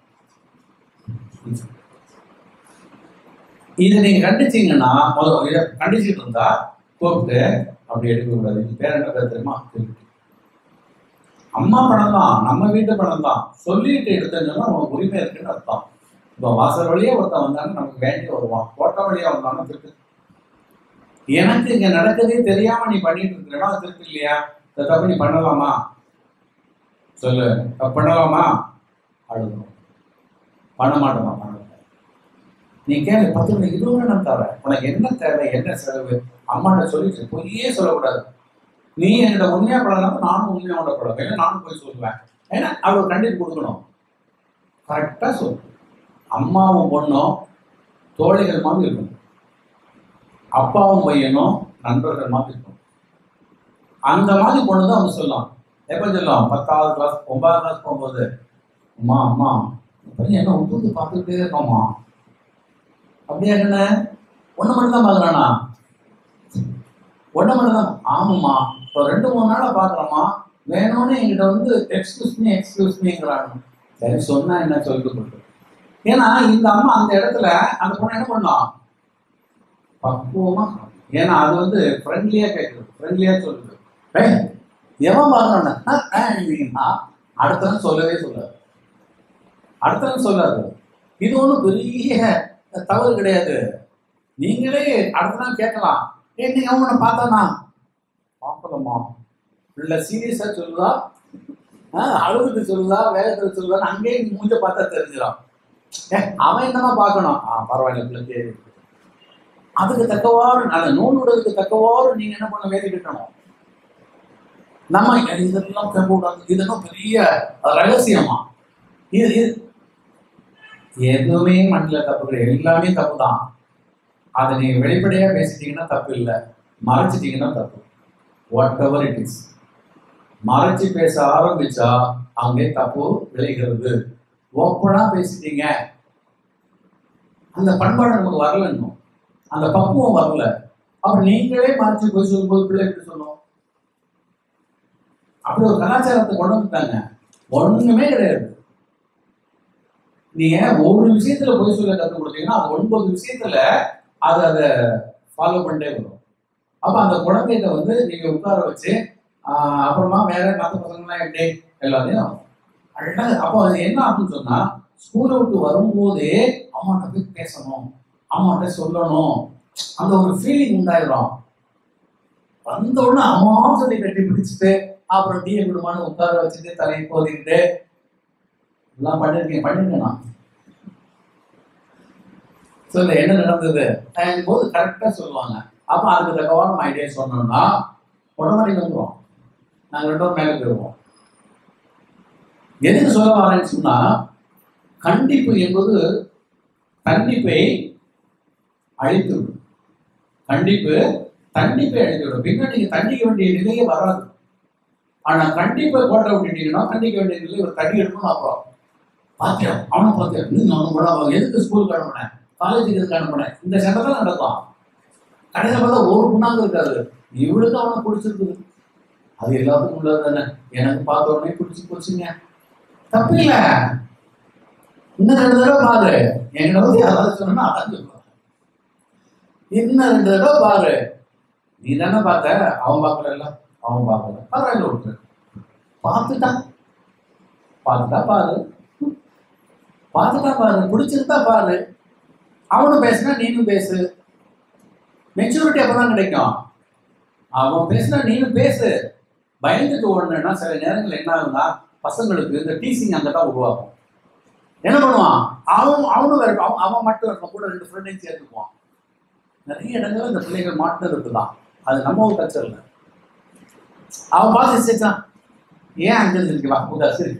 இதை நீங்க கண்டிச்சீங்கன்னா முதல்ல இதை கண்டிச்சிட்டு இருந்தா கூப்பிட்டு அப்படி எடுக்க கூடாது இது பேர் என்ன பேர் தெரியுமா திருட்டு. அம்மா பணம் தான் நம்ம வீட்டு பணம் தான் சொல்லிட்டு எடுத்தேன்னு சொன்னா உனக்கு உரிமை இருக்குன்னு அர்த்தம் இப்போ வாசல் வழியா ஒருத்தன் வந்தாலும் நமக்கு வேண்டி வருவான் கோட்ட வழியா வந்தாலும் திருட்டு எனக்கு இங்க நடக்குதே தெரியாம நீ பண்ணிட்டு இருக்கிறனா அது திருட்டு இல்லையா இந்த தப்பு நீ பண்ணலாமா சொல்லு தப்பு பண்ணலாமா அழுகும் பண்ண மாட்டோமா பண்ண மாட்டேன். நீ கேளு பத்து மணி இருபது நான் தரேன் உனக்கு என்ன தேவை என்ன செலவு அம்மாட்ட சொல்லிட்டு பொய்யே சொல்லக்கூடாது நீ என்கிட்ட உண்மையா பழகாம நானும் உண்மையா உண்ட பழகும் இல்லை நானும் போய் சொல்லுவேன் ஏன்னா அவளுக்கு கண்டிப்பு கொடுக்கணும் கரெக்டா சொல்லு அம்மாவும் பொண்ணும் தோழிகள் மாதிரி இருக்கணும் அப்பாவும் பையனும் நண்பர்கள் மாதிரி இருக்கணும் அந்த மாதிரி பொண்ணு தான் அவங்க சொல்லலாம் எப்போ சொல்லும் பத்தாவது கிளாஸ் ஒன்பதாம் கிளாஸ் போகும்போது அம்மா அம்மா பையன் என்ன உட்காந்து பார்த்துக்கிட்டே இருக்கோம்மா அப்படியா என்ன ஒன்று மட்டும் தான் பார்க்குறானா ஒன்று மட்டும் தான் ஆமாம்மா இப்போ ரெண்டு மூணு நாளாக பார்க்குறோம்மா வேணும்னு என்கிட்ட வந்து எக்ஸ்கியூஸ் மீ எக்ஸ்கியூஸ் மீங்கிறாங்க சரி சொன்னா என்ன சொல்லிட்டு போட்டு ஏன்னா இந்த அம்மா அந்த இடத்துல அந்த பொண்ணு என்ன பண்ணலாம் பக்குவமா ஏன்னா அது வந்து ஃப்ரெண்ட்லியா கேட்குது ஃப்ரெண்ட்லியா சொல்லுது ஏய், எவன் பார்க்கறான்னா அடுத்த நாள் சொல்லவே சொல்லாது அடுத்த நாள் சொல்லாது இது ஒன்றும் பெரிய தவறு கிடையாது நீங்களே அடுத்த நாள் கேட்கலாம் ஏ நீங்க அவனை பார்த்தானா பார்க்கலாமா இல்லை சீரியஸா சொல்லுதா ஆ, அழுதுட்டு சொல்லுதா வேகத்துல சொல்லுதா அங்கேயே நீ மூஞ்ச பார்த்தா தெரிஞ்சிடும் ஏ அவன் என்னமா பார்க்கணும் ஆ பரவாயில்ல பிள்ளை சரி அதுக்கு தக்கவாறு அந்த நூல் விடுறதுக்கு தக்கவாறு நீங்க என்ன பண்ண வேலை கட்டணும் நம்ம இதெல்லாம் கக்கூடாது இதெல்லாம் பெரிய ரகசியமா இது இது எதுவுமே மண்ணில் தப்பு கிடையாது எல்லாமே தப்பு தான் அதை நீங்க வெளிப்படையா பேசிட்டீங்கன்னா தப்பு இல்லை மறைச்சிட்டீங்கன்னா தப்பு வாட் எவர் இட் இஸ் மறைச்சு பேச ஆரம்பிச்சா அங்கே தப்பு விளைகிறது ஓப்பனா பேசிட்டீங்க அந்த பண்பாடு நமக்கு வரல இன்னும் அந்த பக்குவம் வரல அப்ப நீங்களே மறைச்சு போய் சொல்லும்போது பிள்ளை எப்படி சொல்லும் அப்படி ஒரு கலாச்சாரத்தை கொண்டு வந்துட்டாங்க ஒண்ணுமே கிடையாது நீங்க ஒரு விஷயத்துல போய் சொல்ல கற்றுக் கொடுத்தீங்கன்னா அது ஒன்பது விஷயத்துல அது அதை ஃபாலோ பண்ணிட்டே வரும் அப்ப அந்த குழந்தைகிட்ட வந்து நீங்க உட்கார வச்சு ஆஹ் அப்புறமா வேற மற்ற பசங்களாம் எப்படி எல்லாத்தையும் அழகா அப்போ அது என்ன ஆகும்னு சொன்னா ஸ்கூலை விட்டு வரும்போதே அம்மாட்ட போய் பேசணும் அம்மாட்ட சொல்லணும் அந்த ஒரு ஃபீலிங் உண்டாயிரும் வந்த உடனே அம்மா சொல்லி கட்டி பிடிச்சிட்டு அப்புறம் டீ குடும்பம்னு உட்கார வச்சுட்டு தலையை போதிக்கிட்டு எல்லாம் பண்ணிருக்கேன் பண்ணிருக்கேன் நான் சொல்லு என்ன நடந்தது நான் போது கரெக்டா சொல்லுவாங்க அப்ப அதுக்கு தக்கவான நம்ம ஐடியா சொன்னோம்னா உடனடி வந்துடும் நாங்க ரெண்டு பேரும் மேலே போயிடுவோம் எதுக்கு சொல்ல வரேன்னு சொன்னா கண்டிப்பு என்பது கண்டிப்பை அழித்துவிடும் கண்டிப்பு தண்டிப்பை அழித்துவிடும் பின்ன நீங்க தண்டிக்க வேண்டிய நிலையே வராது ஆனா கண்டிப்பை கோட்டை விட்டுட்டீங்கன்னா கண்டிக்க வேண்டிய நிலை ஒரு தண்ணி எடுக்கணும் அப்புறம் பாத்தியா அவனை பாத்தியா நீங்க அவனை கூட அவன் எதுக்கு ஸ்கூலுக்கு அனுப்பினேன் காலேஜுக்கு எதுக்கு அனுப்பினேன் இந்த சண்டை தான் நடக்கும் கடைசியில் பார்த்தா ஒரு புண்ணாங்க இருக்காது இவளுக்கு அவனை பிடிச்சிருக்குது அது எல்லாத்துக்கும் உள்ளது தானே எனக்கு பார்த்த உடனே பிடிச்சி போச்சுங்க தப்பு இல்ல இன்னும் ரெண்டு தடவை பாரு என்கிட்ட வந்து யாராவது சொன்னா அதான் சொல்லுவாங்க இன்னும் ரெண்டு தடவை பாரு நீ தானே பார்த்த அவன் பார்க்கல அவன் பார்க்கல பரவாயில்ல விட்டு பார்த்துட்டான் பார்த்துட்டா பாரு பார்த்துட்டா பாரு பிடிச்சிருந்தா பாரு அவனும் பேசுனா நீனும் பேசு மெச்சூரிட்டி அப்பதான் கிடைக்கும் அவன் பேசுனா நீனும் பேசு பயந்துட்டு ஓடணும்னா சில நேரங்கள் என்ன ஆகும்னா பசங்களுக்கு இந்த டீசிங் அங்கே தான் உருவாகும் என்ன பண்ணுவான் அவன் அவனும் வேற அவன் அவன் மட்டும் இருப்பான் கூட ரெண்டு ஃப்ரெண்டையும் சேர்த்துக்குவான் நிறைய இடங்கள்ல இந்த பிள்ளைகள் மாட்டுறது தான் அது நம்ம ஒரு கல்ச்சர்ல அவன் பார்த்து சிரிச்சான் ஏன் அங்கே சிரிக்கலாம் உங்க சரி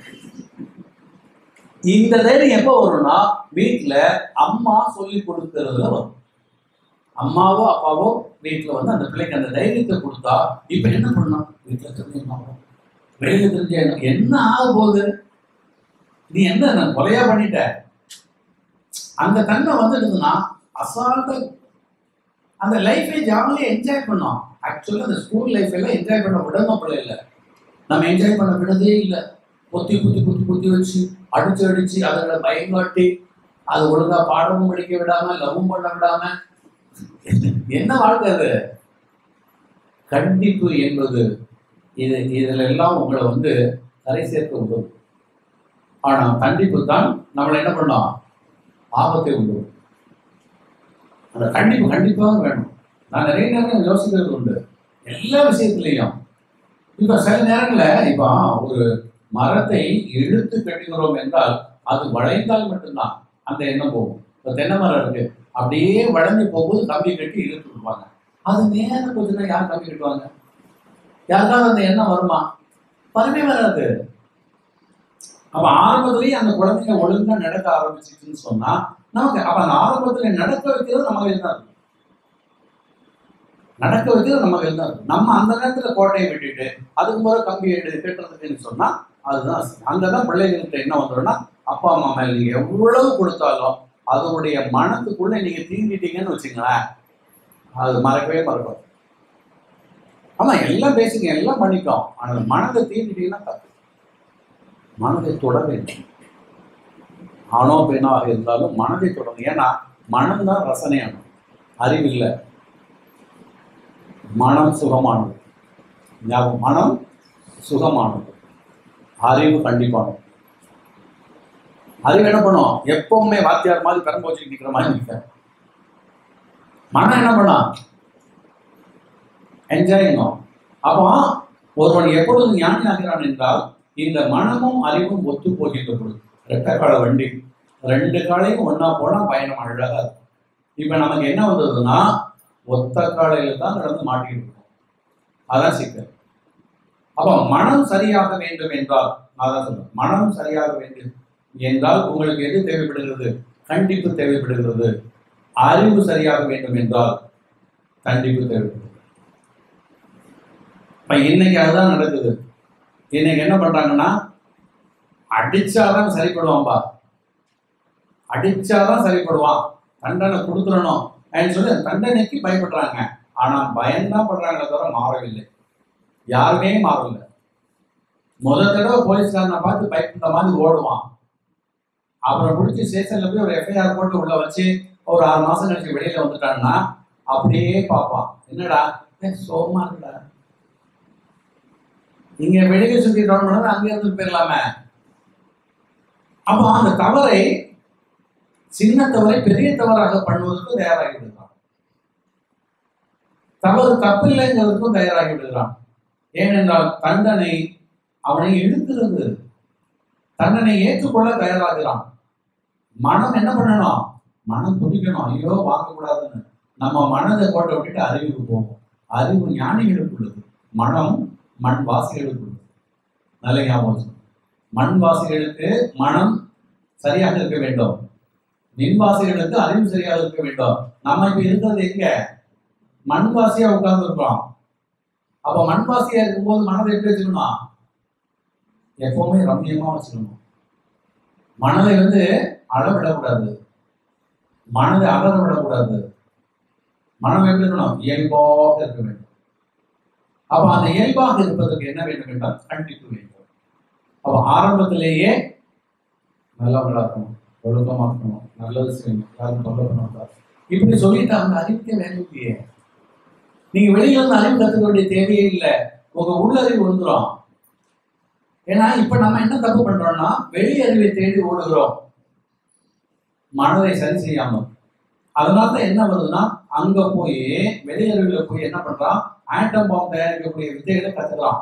இந்த தைரியம் எப்போ வரும்னா வீட்டுல அம்மா சொல்லி கொடுக்கறதுல வரும் அம்மாவோ அப்பாவோ வீட்டுல வந்து அந்த பிள்ளைக்கு அந்த தைரியத்தை கொடுத்தா இப்ப என்ன பண்ணலாம் வீட்டுல தெரிஞ்சுக்கணும் வெளியில தெரிஞ்ச என்ன என்ன ஆக போகுது நீ என்ன நான் கொலையா பண்ணிட்ட அந்த தன்மை வந்துடுதுன்னா அசால்ட்டா அந்த லைஃபை ஜாலியா என்ஜாய் பண்ணோம் ஆக்சுவலா அந்த ஸ்கூல் லைஃப் எல்லாம் என்ஜாய் பண்ண விடாம பிள்ளை இல்லை நம்ம என்ஜாய் பண்ண விடதே இல்லை பொத்தி குத்தி குத்தி குத்தி வச்சு அடிச்சு அடிச்சு அதுல பயம் காட்டி அது ஒழுங்கா பாடமும் படிக்க விடாம லவ்வும் பண்ண விடாம என்ன வாழ்க்கை அது கண்டிப்பு என்பது இது இதுல எல்லாம் உங்களை வந்து கரை சேர்க்க உதவும் ஆனா கண்டிப்பு தான் நம்மளை என்ன பண்ணோம் ஆபத்தை உண்டு அந்த கண்டிப்பு கண்டிப்பாக வேணும் நான் நிறைய நேரம் யோசிக்கிறது உண்டு எல்லா விஷயத்துலையும் இப்ப சில நேரங்கள்ல இப்போ ஒரு மரத்தை இழுத்து கட்டுகிறோம் என்றால் அது வளைந்தால் மட்டும்தான் அந்த எண்ணம் போகும் இப்போ தென்னை மரம் இருக்கு அப்படியே வளைஞ்சு போகும்போது கம்பி கட்டி இழுத்து விடுவாங்க அது நேரம் போச்சுன்னா யார் கம்பி கட்டுவாங்க யாருக்காவது அந்த எண்ணம் வருமா வரவே வராது அப்ப ஆரம்பத்திலேயே அந்த குழந்தைங்க ஒழுங்கா நடக்க ஆரம்பிச்சிச்சுன்னு சொன்னா நமக்கு அப்ப அந்த ஆரம்பத்துல நடக்க வைக்கிறது நம்ம கையில் தான் இருக்கும் நடக்க வைக்கிறது நம்ம கையில் தான் இருக்கும் நம்ம அந்த நேரத்துல கோட்டையை விட்டுட்டு அதுக்கு முறை கம்பி எடு கட்டுறதுக்குன்னு சொன்னா அதுதான் அங்கதான் பிள்ளைகள்கிட்ட என்ன வந்துடும்னா அப்பா அம்மா மேல நீங்க எவ்வளவு கொடுத்தாலும் அதனுடைய மனத்துக்குள்ள நீங்க தீண்டிட்டீங்கன்னு வச்சுங்களேன் அது மறக்கவே மறக்கும் ஆமா எல்லாம் பேசுங்க எல்லாம் பண்ணிக்கோம் ஆனால் மனதை தீண்டிட்டீங்கன்னா தப்பு மனதை தொட வேண்டும் ஆணோ பெண்ணாக இருந்தாலும் மனதை தொடரும் ஏன்னா மனம் தான் ரசனையானது அறிவில்லை மனம் சுகமானது ஞாபகம் மனம் சுகமானது அறிவு கண்டிப்பானது அறிவு என்ன பண்ணும் எப்பவுமே வாத்தியார் மாதிரி பெரம்பு வச்சுட்டு நிக்கிற மாதிரி நிற்க மனம் என்ன பண்ணும் என்ஜாயிங் அப்போ ஒருவன் எப்பொழுது ஞானி ஆகிறான் என்றால் இந்த மனமும் அறிவும் ஒத்து போகின்ற பொழுது ரெட்டை கால வண்டி ரெண்டு காலையும் ஒண்ணா போனா பயணம் அழகா இருக்கும் இப்ப நமக்கு என்ன வந்ததுன்னா ஒத்த காலையில தான் கடந்து மாட்டிக்கிட்டு இருக்கோம் அதான் சிக்கல் அப்ப மனம் சரியாக வேண்டும் என்றால் நான் தான் சொல்றேன் மனம் சரியாக வேண்டும் என்றால் உங்களுக்கு எது தேவைப்படுகிறது கண்டிப்பு தேவைப்படுகிறது அறிவு சரியாக வேண்டும் என்றால் கண்டிப்பு தேவைப்படுகிறது இப்ப இன்னைக்கு அதுதான் நடக்குது இன்னைக்கு என்ன பண்றாங்கன்னா அடிச்சாதான் சரிப்படுவான்பா அடிச்சாதான் சரிப்படுவான் தண்டனை கொடுத்துடணும் அப்படின்னு சொல்லி தண்டனைக்கு பயப்படுறாங்க ஆனா பயம்தான் படுறாங்களே தவிர மாறவில்லை யாருமே மாறல முதல் தடவை போலீஸ்காரனை பார்த்து பயப்படுற மாதிரி ஓடுவான் அப்புறம் பிடிச்சி ஸ்டேஷன்ல போய் ஒரு எஃப்ஐஆர் போட்டு உள்ள வச்சு ஒரு ஆறு மாசம் கழிச்சு வெளியில வந்துட்டான்னா அப்படியே பார்ப்பான் என்னடா ஏய், சோகமா இருக்குடா இங்க வெளியில சுத்தி டவுன் பண்ணது அங்க இருந்து போயிடலாமே அப்போ அந்த தவறை சின்ன தவறை பெரிய தவறாக பண்ணுவதற்கு தயாராகி விடுகிறான் தவறு தப்பில்லைங்கிறதுக்கும் தயாராகி விடுகிறான் ஏனென்றால் தண்டனை அவனை இழுக்கிறது தண்டனை ஏற்றுக்கொள்ள தயாராகிறான் மனம் என்ன பண்ணணும் மனம் துடிக்கணும் ஐயோ வாங்கக்கூடாதுன்னு நம்ம மனதை கோட்டை விட்டுட்டு அறிவுக்கு போவோம் அறிவு ஞானிகளுக்கு உள்ளது மனம் மண் வாசிகளுக்கு உள்ளது நல்ல ஞாபகம் வச்சுக்கணும். மண் வாசிகளுக்கு மனம் சரியாக இருக்க வேண்டும் மின்வாசிகளுக்கு அறிவு சரியாக இருக்க வேண்டும் நம்ம இப்ப இருக்கிறது எங்க மண்வாசியா உட்கார்ந்து இருக்கிறோம் அப்ப மண்வாசியா இருக்கும்போது மனதை எப்படி வச்சுக்கணும் எப்பவுமே ரம்மியமா வச்சுக்கணும் மனதை வந்து அளவிடக்கூடாது மனதை அலற விடக்கூடாது மனம் எப்படி இருக்கணும் இயல்பாக இருக்க வேண்டும் அப்ப அந்த இயல்பாக இருப்பதற்கு என்ன வேண்டும் என்றால் கண்டிப்பு வேண்டும் அப்ப ஆரம்பத்திலேயே நல்லவங்களா இருக்கணும் ஒழுக்கமா இருக்கணும் நல்லது செய்யணும் யாரும் தொல்லை பண்ணக்கூடாது இப்படி சொல்லிட்டு அவங்க அறிவிக்க வேலை இல்லையே நீங்க வெளியில இருந்து அறிவு கத்துக்க வேண்டிய தேவையே இல்லை உங்க உள்ளறிவு வந்துடும் ஏன்னா இப்ப நம்ம என்ன தப்பு பண்றோம்னா வெளி அறிவை தேடி ஓடுகிறோம் மனதை சரி செய்யாம அதனால தான் என்ன வருதுன்னா அங்க போய் வெளி அறிவுல போய் என்ன பண்றான் ஆட்டம் பாம்பு தயாரிக்கக்கூடிய வித்தைகளை கத்துக்கலாம்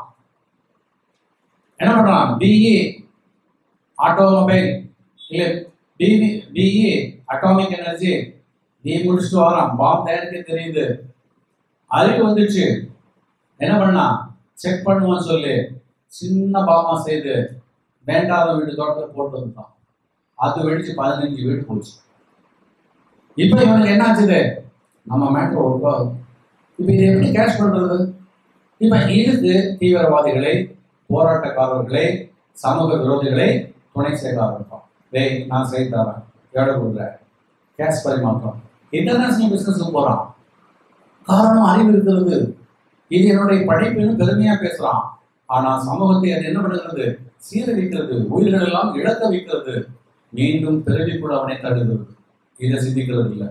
என்ன பண்றான் பிஇ ஆட்டோமொபைல் இல்ல பிஇ பிஇ அட்டாமிக் எனர்ஜி நீ முடிச்சுட்டு வரான் பாம்பு தயாரிக்க தெரியுது அறிவு வந்துச்சு என்ன பண்ணா செக் பண்ணுவான்னு சொல்லி சின்ன பாமா செய்து வேண்டாத வீடு தோட்டத்தில் போட்டு வந்துட்டான் அது வெடிச்சு பதினஞ்சு வீடு போச்சு இப்போ இவனுக்கு என்ன ஆச்சுது நம்ம மேட்ரு ஒர்க் ஆகுது இப்போ இதை எப்படி கேஷ் பண்றது இப்போ இதுக்கு தீவிரவாதிகளை போராட்டக்காரர்களை சமூக விரோதிகளை துணை செய்ய ஆரம்பிப்போம் டேய் நான் செய்து தரேன் எவ்வளோ கொடுக்குறேன் கேஷ் பரிமாற்றம் இன்டர்நேஷனல் பிசினஸ் போறான் காரணம் அறிவு இருக்கிறது இது என்னுடைய படைப்புன்னு பெருமையா பேசுறான் ஆனா சமூகத்தை அது என்ன பண்ணுகிறது சீரழிக்கிறது உயிர்கள் எல்லாம் இழக்க வைக்கிறது மீண்டும் பிறவி கூட அவனை தடுக்கிறது இதை சிந்திக்கிறது இல்லை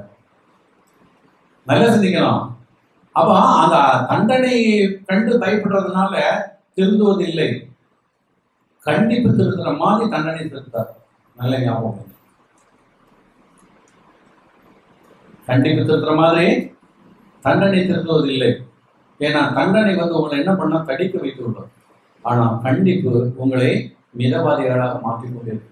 நல்லா சிந்திக்கலாம் அப்ப அந்த தண்டனை கண்டு பயப்படுறதுனால திருந்துவது இல்லை கண்டிப்பு திருத்துற மாதிரி தண்டனை திருத்தார் நல்ல ஞாபகம் கண்டிப்பு திருத்துற மாதிரி தண்டனை திருத்துவது இல்லை ஏன்னா தண்டனை வந்து உங்களை என்ன பண்ணா தடிக்க வைத்து விடும் ஆனா கண்டிப்பு உங்களை மிதவாதிகளாக மாற்றிக் கொண்டிருக்கும்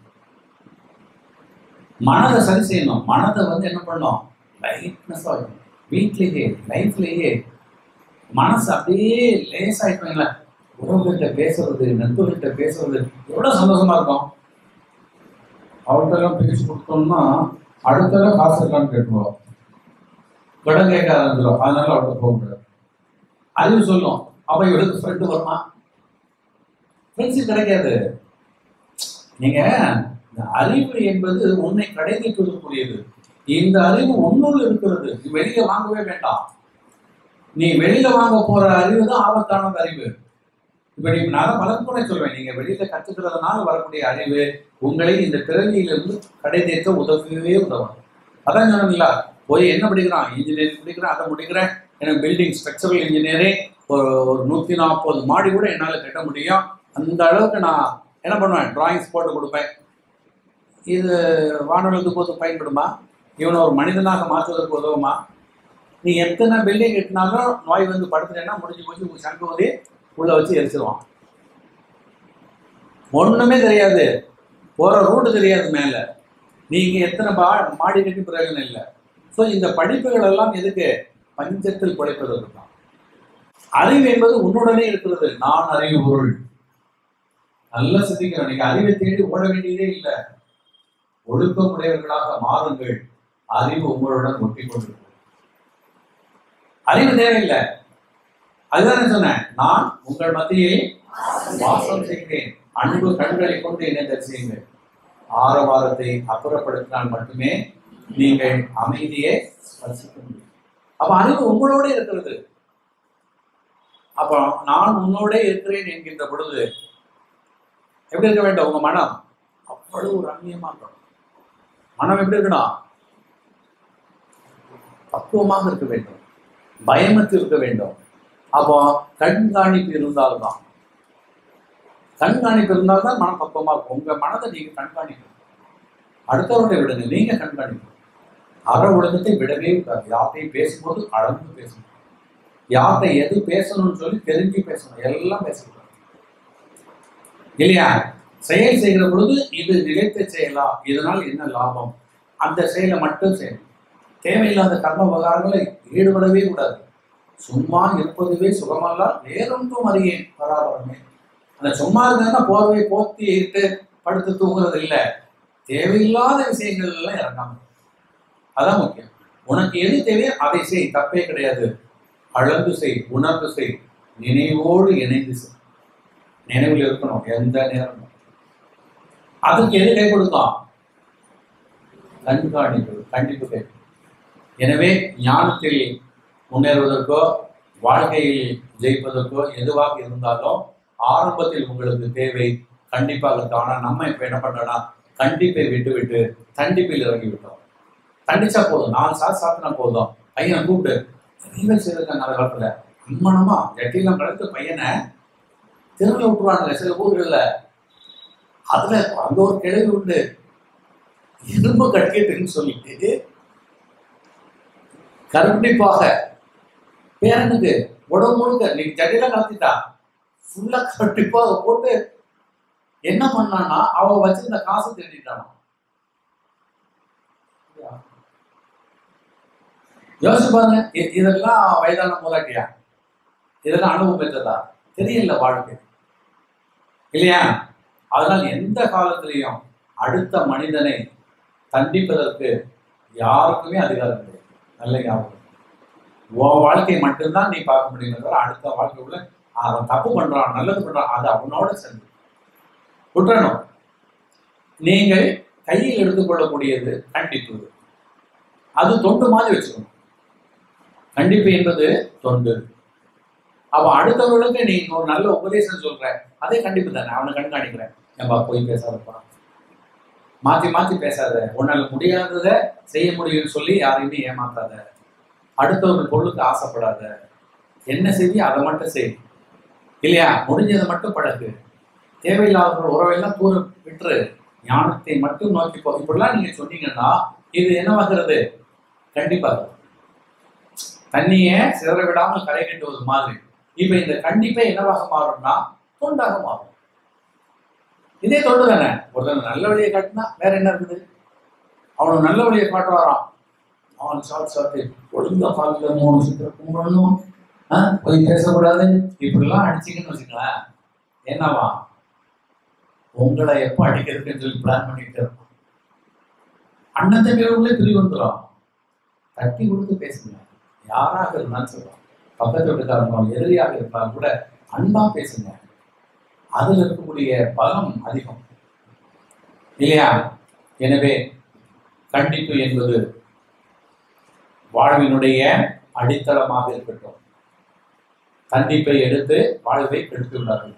மனதை சரி செய்யணும் மனதை வந்து என்ன பண்ணணும் லைட்னஸ் ஆகணும் வீட்லேயே லைஃப்லேயே மனசு அப்படியே லேசாயிட்டீங்களா உறவுகிட்ட பேசுறது நண்பர்கிட்ட பேசுறது எவ்வளவு சந்தோஷமா இருக்கும் அவர்கிட்ட பேசி கொடுத்தோம்னா அடுத்த காசு இருக்கான்னு கேட்டுருவோம் கடன் கேட்க ஆரம்பிச்சிடும் அதனால அவர்கிட்ட போக முடியாது அறிவு சொல்லும் அப்ப இவளுக்கு ஃப்ரெண்டு வருமா ஃப்ரெண்ட்ஷிப் கிடைக்காது நீங்க இந்த அறிவு என்பது உன்னை கடைபிடிப்பதற்குரியது இந்த அறிவு உன்னுள் இருக்கிறது நீ வெளியில வாங்கவே வேண்டாம் நீ வெளியில வாங்க போற அறிவு தான் ஆபத்தானது அறிவு இப்ப நீ நான் பல முறை சொல்வேன் நீங்க வெளியில கத்துக்கிறதுனால வரக்கூடிய அறிவு உங்களை இந்த பிறவியிலிருந்து கடை தேற்ற உதவவே உதவும் அதான் சொன்னீங்களா போய் என்ன படிக்கிறான் இன்ஜினியரிங் படிக்கிறேன் அதை முடிக்கிறேன் எனக்கு பில்டிங் ஸ்ட்ரக்சரல் இன்ஜினியரிங் ஒரு ஒரு நூற்றி நாற்பது மாடி கூட என்னால் கட்ட முடியும் அந்த அளவுக்கு நான் என்ன பண்ணுவேன் டிராயிங்ஸ் போட்டு கொடுப்பேன் இது வானொலிக்கு போது பயன்படுமா இவனை ஒரு மனிதனாக மாற்றுவதற்கு உதவுமா நீ எத்தனை பில்டிங் கட்டினாலும் நோய் வந்து படுத்துட்டேன்னா முடிஞ்சு போச்சு உங்க சங்கு வந்து உள்ள வச்சு எரிச்சிருவான் ஒண்ணுமே தெரியாது போற ரூட்டு தெரியாது மேல நீங்க எத்தனை பா மாடி கட்டி பிரயோஜனம் இல்லை ஸோ இந்த படிப்புகள் எல்லாம் எதுக்கு பஞ்சத்தில் பிழைப்பதற்கு தான் அறிவு என்பது உன்னுடனே இருக்கிறது நான் அறிவு பொருள் நல்லா சிந்திக்கிறோம் நீங்க அறிவை தேடி ஓட வேண்டியதே இல்லை ஒழுக்கமுடையவர்களாக மாறுங்கள் அறிவு உங்களுடன் ஒட்டி கொண்டிருக்கும் அறிவு தேவையில்லை அதுதானே சொன்னேன் நான் உங்கள் மத்தியில் வாசம் செய்கிறேன் அன்பு கண்களை கொண்டு என்னை தரிசியுங்கள் ஆரவாரத்தை அப்புறப்படுத்தினால் மட்டுமே நீங்கள் அமைதியை ரசிக்க முடியும் அப்ப அறிவு உங்களோட இருக்கிறது அப்போ நான் உன்னோட இருக்கிறேன் என்கின்ற பொழுது எப்படி இருக்க வேண்டும் உங்க மனம் அவ்வளவு ரம்மியமா இருக்கணும் மனம் எப்படி இருக்கணும் பக்குவமாக இருக்க வேண்டும் பயமற்று இருக்க வேண்டும் அப்போ கண்காணிப்பு இருந்தால்தான் கண்காணிப்பு இருந்தால்தான் மனம் பக்குவமா இருக்கும் உங்க மனதை நீங்க கண்காணிக்கணும் அடுத்தவர்களை விடுங்க நீங்க கண்காணிக்கணும் அற ஒழுக்கத்தை விடவே கூடாது யார்கிட்டையும் பேசும்போது அளந்து பேசணும் யார்கிட்ட எது பேசணும்னு சொல்லி தெரிஞ்சு பேசணும் எல்லாம் பேசக்கூடாது இல்லையா செயல் செய்கிற பொழுது இது நிலைத்த செயலா இதனால் என்ன லாபம் அந்த செயலை மட்டும் செய்யணும் தேவையில்லாத கர்ம விவகாரங்களை ஈடுபடவே கூடாது சும்மா இருப்பதுவே சுகமல்ல வேறொன்றும் அறியேன் பராபரமே அந்த சும்மா இருந்தா போர்வை போத்தி இட்டு படுத்து தூங்குறது இல்லை தேவையில்லாத விஷயங்கள் எல்லாம் இறங்காம அதான் முக்கியம் உனக்கு எது தேவையோ அதை செய் தப்பே கிடையாது அளந்து செய் உணர்ந்து செய் நினைவோடு இணைந்து செய் நினைவில் இருக்கணும் எந்த நேரமும் அதுக்கு எது கை கொடுக்கும் கண்காணிப்பு கண்டிப்பு கை எனவே ஞானத்தில் முன்னேறுவதற்கோ வாழ்க்கையில் ஜெயிப்பதற்கோ எதுவாக இருந்தாலும் ஆரம்பத்தில் உங்களுக்கு தேவை கண்டிப்பாக ஆனா நம்ம இப்ப என்ன பண்றோம்னா கண்டிப்பை விட்டு விட்டு தண்டிப்பில் இறங்கி விட்டோம் தண்டிச்சா போதும் நாலு சாத்து சாத்தினா போதும் பையனை கூப்பிட்டு நீங்கள் செய்திருக்காங்க அந்த காலத்துல அம்மனமா ஜட்டிலாம் கலந்து பையனை திரும்ப விட்டுருவானுங்க சில ஊர்கள்ல அதுல அங்க ஒரு கிழவி உண்டு இரும்பு கட்டிட்டுன்னு சொல்லிட்டு கண்டிப்பாக பேரனுக்கு உடம்பு முழுக்க நீ ஜட்டிலாம் கலத்திட்டா ஃபுல்லா கண்டிப்பாக போட்டு என்ன பண்ணான்னா அவ வச்சிருந்த காசை திருடிட்டானா யோசிச்சு பாருங்க இ- இதெல்லாம் வயதான மூலாட்டியா இதெல்லாம் அனுபவம் பெற்றதா தெரியல வாழ்க்கை இல்லையா அதனால் எந்த காலத்திலையும் அடுத்த மனிதனை தண்டிப்பதற்கு யாருக்குமே அதிகாரம் கிடையாது நல்ல ஞாபகம் உன் வாழ்க்கை மட்டும்தான் நீ பார்க்க முடியும் தவிர அடுத்த வாழ்க்கைக்குள்ள அவன் தப்பு பண்றான் நல்லது பண்றான் அது அவனோட சேர்ந்து விட்டுறணும் நீங்கள் கையில் எடுத்துக்கொள்ளக்கூடியது கண்டிப்பு அது தொண்டு மாதிரி வச்சுக்கணும் கண்டிப்பு என்பது தொண்டு அவ அடுத்தவர்களுக்கு நீ ஒரு நல்ல உபதேசம் சொல்ற அதே கண்டிப்பு தானே அவனை கண்காணிக்கிறேன் ஏன்பா போய் பேசாதப்பா மாத்தி மாத்தி பேசாத உன்னால முடியாதத செய்ய முடியும்னு சொல்லி யாரையுமே ஏமாத்தாத அடுத்தவர்கள் பொருளுக்கு ஆசைப்படாத என்ன செய்தி அதை மட்டும் செய் இல்லையா முடிஞ்சதை மட்டும் பழகு தேவையில்லாத உறவெல்லாம் தூர விட்டுரு ஞானத்தை மட்டும் நோக்கி போ இப்படிலாம் நீங்க சொன்னீங்கன்னா இது என்னவாகிறது கண்டிப்பாக தண்ணியை சிதற விடாமல் கரை கட்டுவது மாதிரி இப்ப இந்த கண்டிப்பே என்னவாக மாறும்னா தொண்டாக மாறும் இதே தொண்டு தானே ஒருத்தன் நல்ல வழியை காட்டினா வேற என்ன இருக்குது அவனுக்கு நல்ல வழியை காட்டுவாராம் அவன் சாத்து சாத்து ஒழுங்கா காலில் மூணு சுத்திர கும்பிடணும் ஆ, போய் பேசக்கூடாது இப்படிலாம் அடிச்சிங்கன்னு வச்சுங்களேன் என்னவா உங்களை எப்போ அடிக்கிறதுக்குன்னு சொல்லி பிளான் பண்ணிட்டு இருப்பான் அண்ணன் தம்பிகளுக்குள்ளே பிரிவு வந்துடும் தட்டி கொடுத்து பேசுங்க யாராக இருந்தாலும் சொல்லலாம் பக்கத்து வீட்டுக்காரங்க எதிரியாக இருந்தாலும் கூட அன்பா பேசுங்க அதுல இருக்கக்கூடிய பலம் அதிகம் இல்லையா எனவே கண்டிப்பு என்பது வாழ்வினுடைய அடித்தளமாக இருக்கட்டும் கண்டிப்பை எடுத்து வாழ்வை கெடுத்து விடார்கள்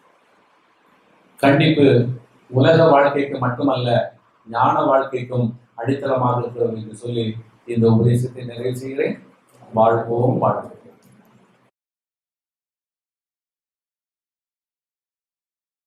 கண்டிப்பு உலக வாழ்க்கைக்கு மட்டுமல்ல ஞான வாழ்க்கைக்கும் அடித்தளமாக இருக்கிறது என்று சொல்லி இந்த உபதேசத்தை நிறைவு செய்கிறேன் வாழ்வோம் வாழ்வோம்